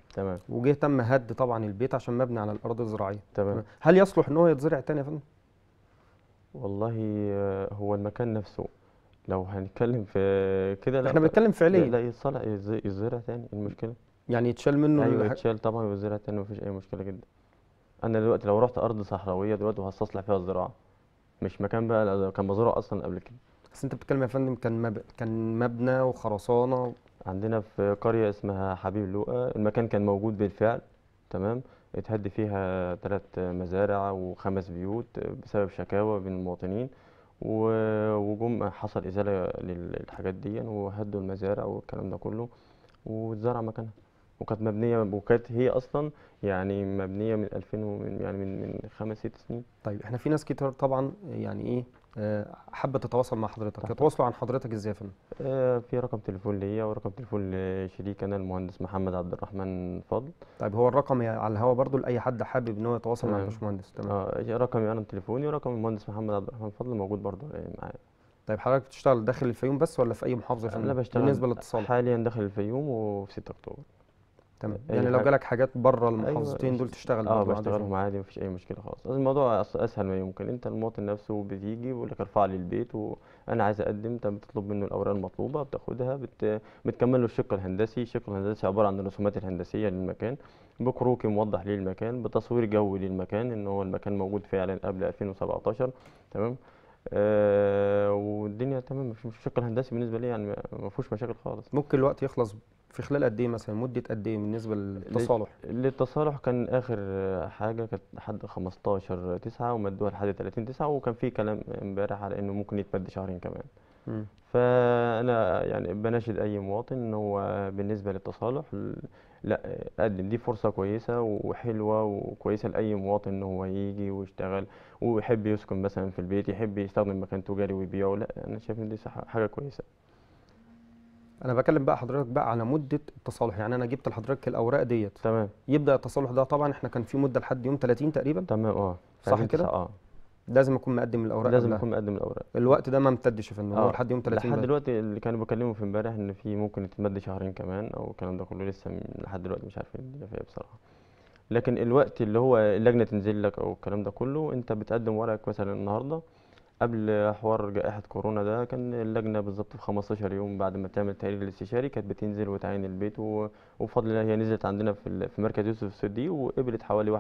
تمام وجه تم هد طبعا البيت عشان مبني على الارض الزراعيه تمام هل يصلح ان هو يتزرع تاني يا فندم والله آه، هو المكان نفسه لو هنتكلم في كده لا احنا بنتكلم لا, فعليا لا يتصلح يز- يزرع تاني إيه المشكله يعني يتشال منه ايوه الح- يتشال طبعا ويزرع تاني مفيش اي مشكله جدا انا دلوقتي لو رحت ارض صحراويه دلوقتي وهستصلح فيها الزراعه مش مكان بقى لا، كان مزروع اصلا قبل كده بس انت بتتكلم يا فندم كان مب... كان مبنى وخرسانه عندنا في قريه اسمها حبيب لوقا المكان كان موجود بالفعل تمام اتهد فيها ثلاث مزارع وخمس بيوت بسبب شكاوى بين المواطنين و- وجم حصل ازاله للحاجات دي وهدوا المزارع والكلام ده كله واتزرع مكانها وكانت مبنيه وكانت هي اصلا يعني مبنيه من 2000 ومن يعني من من خمس ست سنين طيب احنا في ناس كتير طبعا يعني ايه آه، حابه تتواصل مع حضرتك تحت. يتواصلوا عن حضرتك ازاي يا فندم آه، في رقم تليفون ليا ورقم تليفون لشريك انا المهندس محمد عبد الرحمن فضل طيب هو الرقم يا- على الهوا برضو لاي حد حابب ان هو يتواصل مع تمام. الباشمهندس تمام اه رقمي انا تليفوني ورقم المهندس محمد عبد الرحمن فضل موجود برضه معايا طيب حضرتك بتشتغل داخل الفيوم بس ولا في اي محافظه يا انا فندم بشتغل بالنسبه للاتصال حاليا داخل الفيوم وفي 6 اكتوبر تمام أي يعني لو حاجة. جالك حاجات بره أيوة، المحافظتين دول بشت- تشتغل اه برضو عادي بشتغلهم فيهم. عادي مفيش اي مشكله خالص الموضوع أس- اسهل ما يمكن انت المواطن نفسه بتيجي بيقول لك ارفع لي البيت وانا عايز اقدم انت بتطلب منه الاوراق المطلوبه بتاخدها بت... بتكمل له الشق الهندسي الشق الهندسي عباره عن الرسومات الهندسيه للمكان بكروكي موضح ليه المكان بتصوير جوي للمكان ان هو المكان موجود فعلا قبل 2017 تمام آه والدنيا تمام مفيش الشق الهندسي بالنسبه لي يعني ما- ما فيهوش مشاكل خالص ممكن الوقت يخلص في خلال قد ايه مثلا مده قد ايه بالنسبه للتصالح للتصالح كان اخر حاجه كانت لحد 15 9 ومدوها لحد 30 9 وكان في كلام امبارح على انه ممكن يتمد شهرين كمان مم. فانا يعني بناشد اي مواطن ان هو بالنسبه للتصالح ل- لا قدم دي فرصه كويسه وحلوه وكويسه لاي مواطن ان هو يجي ويشتغل ويحب يسكن مثلا في البيت يحب يستخدم مكان تجاري ويبيعه لا انا شايف ان دي صح- حاجه كويسه انا بكلم بقى حضرتك بقى على مده التصالح يعني انا جبت لحضرتك الاوراق ديت تمام يبدا التصالح ده طبعا احنا كان في مده لحد يوم 30 تقريبا تمام اه صح عايزين كده؟ تسع- اه لازم اكون مقدم الاوراق لازم قبلها. يكون مقدم الاوراق الوقت ده ما امتدش يا فندم هو اه لحد يوم 30 لحد بس. دلوقتي اللي كانوا بيكلموا في امبارح ان في ممكن يتمد شهرين كمان او الكلام ده كله لسه م- لحد دلوقتي مش عارفين الدنيا فيها بصراحه لكن الوقت اللي هو اللجنه تنزل لك او الكلام ده كله انت بتقدم ورقك مثلا النهارده قبل حوار جائحه كورونا ده كان اللجنه بالظبط في 15 يوم بعد ما تعمل تقرير الاستشاري كانت بتنزل وتعين البيت و- وبفضل الله هي نزلت عندنا في ال- في مركز يوسف السدي وقبلت حوالي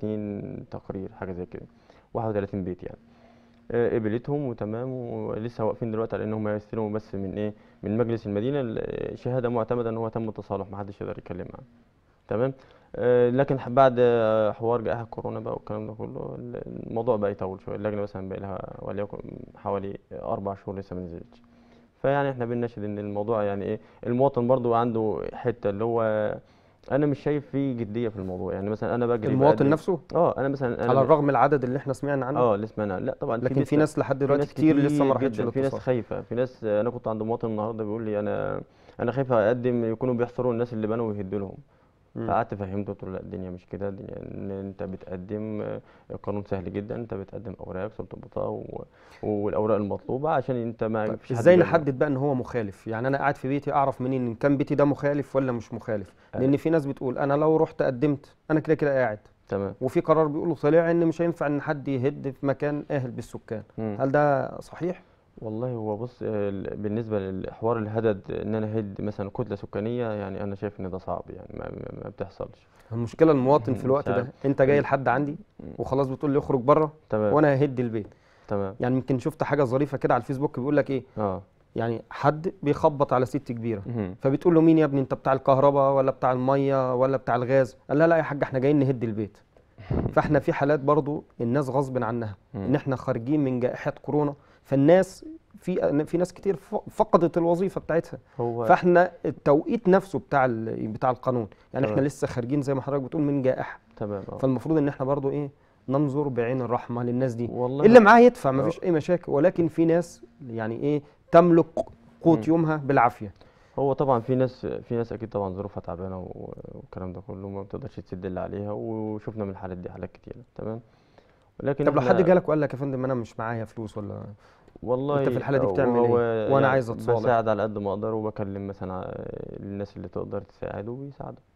31 تقرير حاجه زي كده 31 بيت يعني آه، قبلتهم وتمام ولسه واقفين دلوقتي على انهم يستلموا بس من ايه من مجلس المدينه ال- شهاده معتمده ان هو تم التصالح ما حدش يقدر يتكلم معاه تمام آه، لكن ح- بعد آه، حوار جائحه كورونا بقى والكلام ده كله ال- الموضوع بقى يطول شويه اللجنه مثلا بقى لها وليكن حوالي اربع شهور لسه ما نزلتش فيعني احنا بنناشد ان الموضوع يعني ايه المواطن برضو عنده حته اللي هو انا مش شايف فيه جديه في الموضوع يعني مثلا انا بجري المواطن بقدم- نفسه اه انا مثلا انا على ب- الرغم العدد اللي احنا سمعنا عنه اه لسه انا لا طبعا لكن بيت في ناس لحد في دلوقتي ناس كتير لسه ما كتير راحتش جدا في ناس للاتصال خايفه في ناس انا كنت عند مواطن النهارده بيقول لي انا انا خايف اقدم يكونوا بيحصروا الناس اللي بنوا ويهدوا لهم مم. فقعدت فهمته قلت له لا الدنيا مش كده الدنيا ان انت بتقدم آه، القانون سهل جدا انت بتقدم اوراق صوره البطاقه و- والاوراق المطلوبه عشان انت ما طيب فيش حد ازاي بيعمل- نحدد بقى ان هو مخالف يعني انا قاعد في بيتي اعرف منين ان كان بيتي ده مخالف ولا مش مخالف آه. لان في ناس بتقول انا لو رحت قدمت انا كده كده قاعد تمام وفي قرار بيقولوا طلع ان مش هينفع ان حد يهد في مكان اهل بالسكان مم. هل ده صحيح والله هو بص آه، ال- بالنسبه للحوار الهدد ان انا هد مثلا كتله سكانيه يعني انا شايف ان ده صعب يعني ما, ما- ما بتحصلش المشكله المواطن في مش الوقت ده عارف. انت جاي لحد عندي وخلاص بتقول لي اخرج بره تمام وانا ههد البيت تمام يعني يمكن شفت حاجه ظريفه كده على الفيسبوك بيقول لك ايه اه يعني حد بيخبط على ست كبيره مهم. فبتقول له مين يا ابني انت بتاع الكهرباء ولا بتاع الميه ولا بتاع الغاز قال لا لا يا حاج احنا جايين نهد البيت فاحنا في حالات برضو الناس غصب عنها ان مم. احنا خارجين من جائحه كورونا فالناس في في ناس كتير ف- فقدت الوظيفه بتاعتها هو فاحنا التوقيت نفسه بتاع ال- بتاع القانون يعني احنا تمام. لسه خارجين زي ما حضرتك بتقول من جائحه تمام اه فالمفروض ان احنا برضو ايه ننظر بعين الرحمه للناس دي والله اللي معاه يدفع ما آه. فيش اي مشاكل ولكن في ناس يعني ايه تملك قوت مم. يومها بالعافيه هو طبعا في ناس في ناس اكيد طبعا ظروفها تعبانه و- والكلام ده كله ما بتقدرش تسد اللي عليها وشفنا من الحالات دي حالات كتيره تمام ولكن طب لو احنا حد جالك وقال لك يا فندم انا مش معايا فلوس ولا والله أنت في الحالة دي هو- بتعمل هو إيه؟ وأنا عايز أتصالح. بساعد على قد ما اقدر وبكلم مثلا ع- الناس اللي تقدر تساعد وبيساعدوا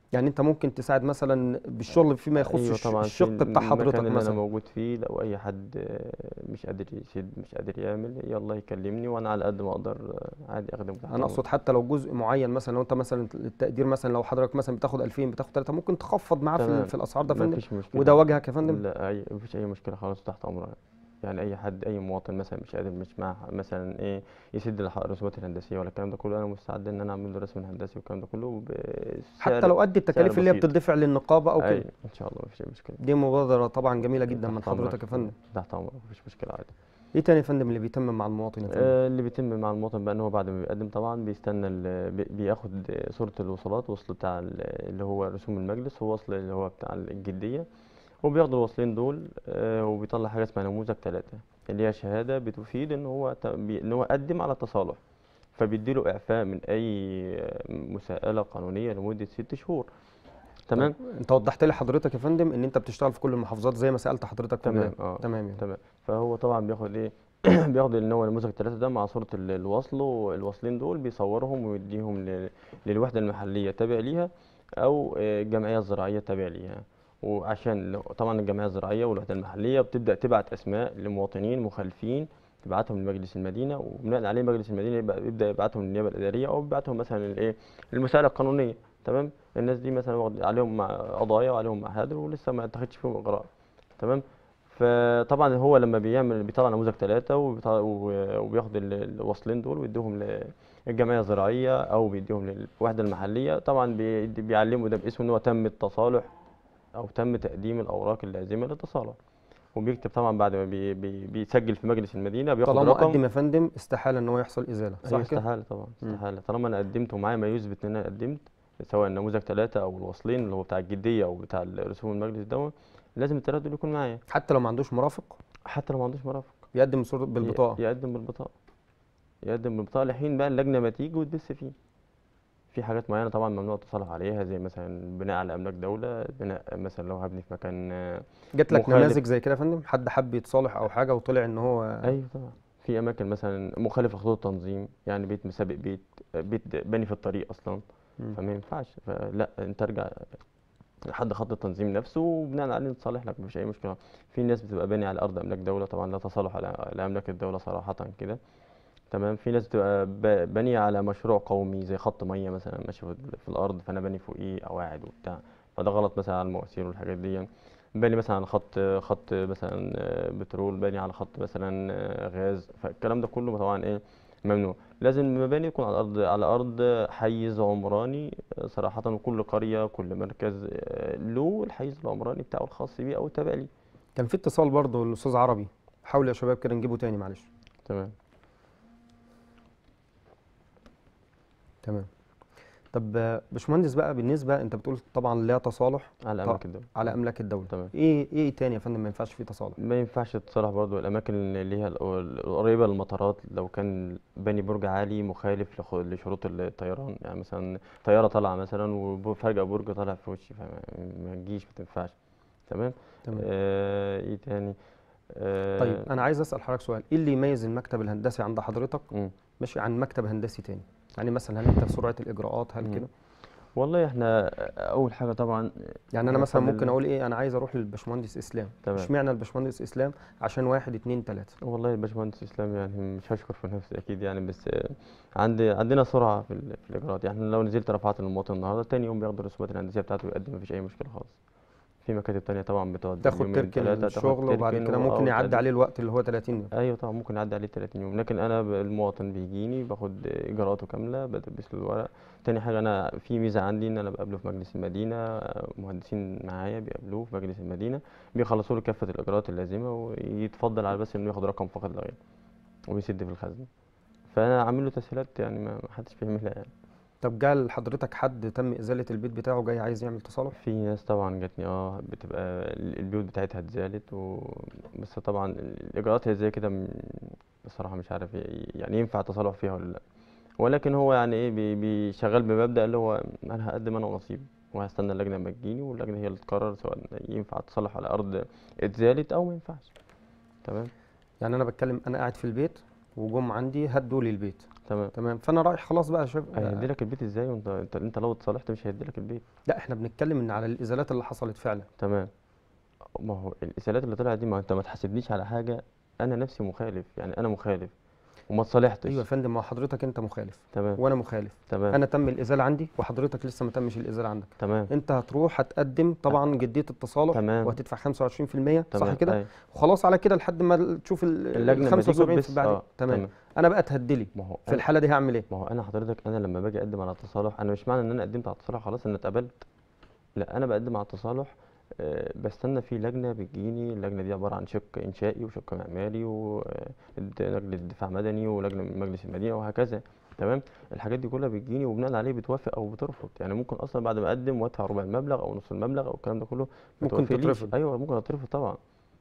يعني انت ممكن تساعد مثلا بالشغل فيما يخص ايوه الش- طبعا في الشق بتاع حضرتك المكان اللي انا مثلا موجود فيه لو اي حد آه، مش قادر يسد مش قادر يعمل يلا يكلمني وانا على قد ما اقدر آه، عادي اخدمه تحت انا أمره. اقصد حتى لو جزء معين مثلا لو انت مثلا التقدير مثلا لو حضرتك مثلا بتاخد 2000 بتاخد 3 ممكن تخفض معاه في, تمام. ال- في الاسعار ده يا ما فندم فيش مشكله وده وجهك يا فندم لا اي مفيش اي مشكله خالص تحت امره يعني اي حد اي مواطن مثلا مش قادر مش مع مثلا ايه يسد الح- الرسومات الهندسيه ولا الكلام ده كله انا مستعد ان انا اعمل له رسم هندسي والكلام ده كله حتى بسعر لو قد التكاليف اللي هي بسيط. بتدفع للنقابه او اي كده ان شاء الله مفيش اي مشكله دي مبادره طبعا جميله جدا من تحت أمرك. حضرتك يا فندم تحت امرك مفيش مشكله عادي ايه تاني يا فندم اللي بيتم مع المواطن يا فندم آه، اللي بيتم مع المواطن بقى ان هو بعد ما بيقدم طبعا بيستنى ال- بي- بياخد صورة الوصولات وصل بتاع ال- اللي هو رسوم المجلس ووصل اللي هو بتاع الجدية وبياخد الوصلين دول آه، وبيطلع حاجة اسمها نموذج ثلاثة اللي هي شهادة بتفيد ان هو ت- بي- ان هو قدم على التصالح فبيديله إعفاء من أي آه، مساءلة قانونية لمدة ست شهور تمام انت وضحت لي حضرتك يا فندم ان انت بتشتغل في كل المحافظات زي ما سالت حضرتك في تمام البداية. اه تمام يعني. تمام فهو طبعا بياخد ايه بياخد ان هو نموذج الثلاثه ده مع صوره ال- الوصل والواصلين دول بيصورهم ويديهم لل- للوحده المحليه تابع ليها او آه، الجمعيه الزراعيه تابع ليها وعشان لو- طبعا الجمعيه الزراعيه والوحده المحليه بتبدا تبعت اسماء لمواطنين مخالفين تبعتهم لمجلس المدينه وبناء عليه مجلس المدينه يبقى يبدا يبعتهم للنيابه الاداريه او بيبعتهم مثلا الايه المساءله القانونيه تمام الناس دي مثلا واخد- عليهم مع قضايا وعليهم محاضر ولسه ما اتخذش فيهم اجراء تمام فطبعا هو لما بيعمل بيطلع نموذج ثلاثة وبياخد ال- الوصلين دول ويديهم للجمعية الزراعية أو بيديهم للوحدة المحلية طبعا بي- بيعلموا ده باسمه إن هو تم التصالح أو تم تقديم الأوراق اللازمة للتصالح وبيكتب طبعا بعد ما بي بي بيسجل في مجلس المدينة بياخد طالما رقم قدم يا فندم استحاله ان هو يحصل ازاله هي صح كده استحالة طبعا مم. استحالة طالما أنا قدمت ومعايا ما يثبت إن أنا قدمت سواء نموذج ثلاثة أو الوصلين اللي هو بتاع الجدية أو بتاع رسوم المجلس ده لازم الثلاثة دول يكون معايا حتى لو ما عندوش مرافق حتى لو ما عندوش مرافق يقدم صورة ي- بالبطاقه يقدم بالبطاقة يقدم بالبطاقة لحين بقى اللجنة ما تيجي وتبث فيه في حاجات معينة طبعا ممنوع التصالح عليها زي مثلا بناء على أملاك دولة بناء مثلا لو هبني في مكان آه، جات لك مخالف. نماذج زي كده يا فندم حد حب يتصالح او حاجه وطلع ان هو أيوه طبعا في أماكن مثلا مخالف لخطوط التنظيم يعني بيت مسابق بيت بيت باني في الطريق أصلا مم. فما ينفعش فلا أنت ارجع لحد خط التنظيم نفسه وبناء عليه نتصالح لك مفيش أي مشكلة في ناس بتبقى باني على أرض أملاك دولة طبعا لا تصالح على على أملاك الدولة صراحة كده تمام في ناس بتبقى با- بانية على مشروع قومي زي خط مية مثلا ماشي في في الأرض فأنا باني فوقيه قواعد وبتاع فده غلط مثلا على المواسير والحاجات دي باني مثلا على خط خط مثلا آه، بترول باني على خط مثلا آه، غاز فالكلام ده كله طبعا ايه ممنوع لازم المباني يكون على الأرض على أرض حيز عمراني آه، صراحة وكل قرية كل مركز آه، له الحيز العمراني بتاعه الخاص بيه أو التابع ليه كان في اتصال برضه الاستاذ عربي حاول يا شباب كده نجيبه تاني معلش تمام تمام طب آه، باشمهندس بقى بالنسبه انت بتقول طبعا لا تصالح على طب- أماكن الدولة على املاك الدوله تمام ايه ايه تاني يا فندم ما ينفعش فيه تصالح ما ينفعش تتصالح برضو الأماكن اللي هي الق- القريبة للمطارات لو كان باني برج عالي مخالف لخ- لشروط الطيران يعني مثلا طيارة طالعة مثلا وفجأة برج طالع في وشي فما ما تجيش ما تنفعش تمام تمام آه ايه تاني آه طيب انا عايز اسال حضرتك سؤال ايه اللي يميز المكتب الهندسي عند حضرتك مم. ماشي عن مكتب هندسي تاني يعني مثلا هل انت في سرعه الاجراءات هل مم. كده والله احنا أول حاجة طبعا يعني انا آه، مثلا بفضل ممكن الله. اقول ايه انا عايز اروح للباشمهندس اسلام تمام. اشمعنى الباشمهندس اسلام عشان واحد اتنين تلاته والله الباشمهندس اسلام يعني مش هشكر في نفسي اكيد يعني بس آه، عندي عندنا سرعه في, ال- في الاجراءات يعني لو نزلت رفعت للمواطن النهارده تاني يوم بياخد الرسومات الهندسيه بتاعته ويقدم مفيش اي مشكله خالص في مكاتب تانية طبعا بتقعد تاخد يومين تركن تلاتة تاخد الشغل وبعد تركن كده و- ممكن أو يعدي تقدم. عليه الوقت اللي هو 30 يوم ايوه طبعا ممكن يعدي عليه 30 يوم لكن انا ب- المواطن بيجيني باخد اجراءاته كامله بدبس له الورق تاني حاجه انا في ميزه عندي ان انا بقابله في مجلس المدينه مهندسين معايا بيقابلوه في مجلس المدينه بيخلصوا له كافه الاجراءات اللازمه ويتفضل على بس انه ياخد رقم فقط لا غير ويسد في الخزنه فانا عامل له تسهيلات يعني ما ما حدش بيعملها يعني طب جه لحضرتك حد تم ازاله البيت بتاعه جاي عايز يعمل تصالح في ناس طبعا جاتني اه بتبقى ال- البيوت بتاعتها اتزالت و... بس طبعا الاجراءات هي زي كده م- بصراحه مش عارف ي- يعني ينفع التصالح فيها ولا لا ولكن هو يعني ايه بي- بيشغل بمبدأ اللي هو انا هقدم انا ونصيبي وهستنى اللجنه لما تجيني واللجنه هي اللي تقرر سواء ينفع التصالح على ارض اتزالت او ما ينفعش تمام يعني انا بتكلم انا قاعد في البيت وجم عندي هدوا لي البيت تمام تمام فانا رايح خلاص بقى شوف هيدي لك البيت ازاي وانت انت, انت لو اتصالحت مش هيدي لك البيت لا احنا بنتكلم ان على الازالات اللي حصلت فعلا تمام ما هو الاسئلات اللي طلعت دي ما انت ما تحاسبنيش على حاجه انا نفسي مخالف يعني انا مخالف وما اتصالحتش ايوه يا فندم ما هو حضرتك انت مخالف تمام وانا مخالف تمام انا تم الازاله عندي وحضرتك لسه ما تمش الازاله عندك تمام انت هتروح هتقدم طبعا جديه التصالح تمام. وهتدفع 25% صح تمام كده أيوة. وخلاص على كده لحد ما تشوف ال اللجنه لما تيجي 75 تبص- في بعد آه، تمام انا بقى تهدلي ما هو في أنا- الحاله دي هعمل ايه ما هو انا حضرتك انا لما باجي اقدم على التصالح انا مش معنى ان انا قدمت على التصالح خلاص ان اتقبلت لا انا بقدم على التصالح آه، بستنى في لجنه بتجيني اللجنه دي عباره عن شق انشائي وشق معماري ولجنه دفاع مدني ولجنه من مجلس المدينه وهكذا تمام الحاجات دي كلها بتجيني وبناء عليه بتوافق او بترفض يعني ممكن اصلا بعد ما اقدم وادفع ربع المبلغ او نص المبلغ او الكلام ده كله ما ممكن توافقليش. تترفض. ايوه ممكن اترفض طبعا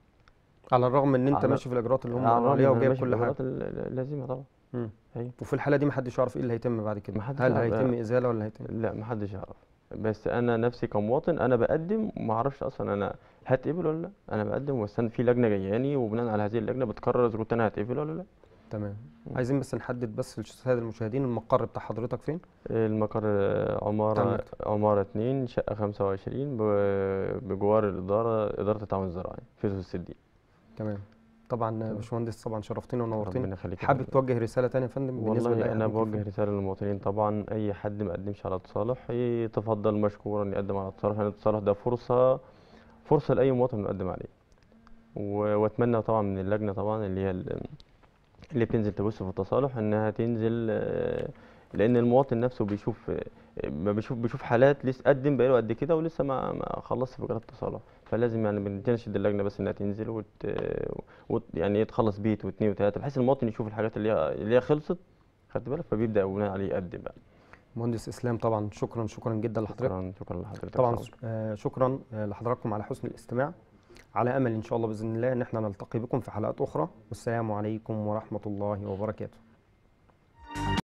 على الرغم ان انت على- ماشي في الاجراءات اللي هم على قالوا الرغم عليها إن أنا وجايب ماشي كل حاجه بالإجراءات ال- ال- اللازمه طبعا مم. أيوة. وفي الحاله دي محدش يعرف ايه اللي هيتم بعد كده محدش هل يعرف، هيتم آه. ازاله ولا هيتم لا محدش يعرف بس انا نفسي كمواطن انا بقدم وما اعرفش اصلا انا هتقبل ولا لا انا بقدم واستنى في لجنه جاياني وبناء على هذه اللجنه بتقرر اذا كنت انا هتقبل ولا لا تمام مم. عايزين بس نحدد بس للساده المشاهدين المقر بتاع حضرتك فين المقر آه، عماره تمام. عماره 2 شقه 25 ب- بجوار الاداره اداره التعاون الزراعي في سوق الصديق تمام طبعا يا تمام. باشمهندس طبعا شرفتني ونورتني ربنا يخليك يا حابب فندم. توجه رساله تانية يا فندم بالنسبه والله لأي انا حد ممكن بوجه رساله للمواطنين طبعا اي حد ما قدمش على التصالح يتفضل مشكورا يقدم على التصالح لان التصالح ده فرصه فرصه لاي مواطن انه يقدم عليه و- واتمنى طبعا من اللجنه طبعا اللي هي ال- اللي بتنزل تبص في التصالح انها تنزل آه، لان المواطن نفسه بيشوف آه، ما بيشوف بيشوف حالات لسه قدم بقاله قد كده ولسه ما ما خلصش في اجراءات التصالح فلازم يعني بنشد اللجنه بس انها تنزل وت... وت... يعني إيه تخلص بيت واثنين وثلاثه بحيث المواطن يشوف الحاجات اللي هي اللي هي خلصت خدت بالك فبيبدا بناء عليه يقدم بقى مهندس اسلام طبعا شكرا شكرا جدا لحضرتك شكرا شكرا لحضرتك طبعا طبعا آه، شكرا آه، لحضراتكم على حسن الاستماع على امل ان شاء الله باذن الله ان احنا نلتقي بكم في حلقات اخرى والسلام عليكم ورحمه الله وبركاته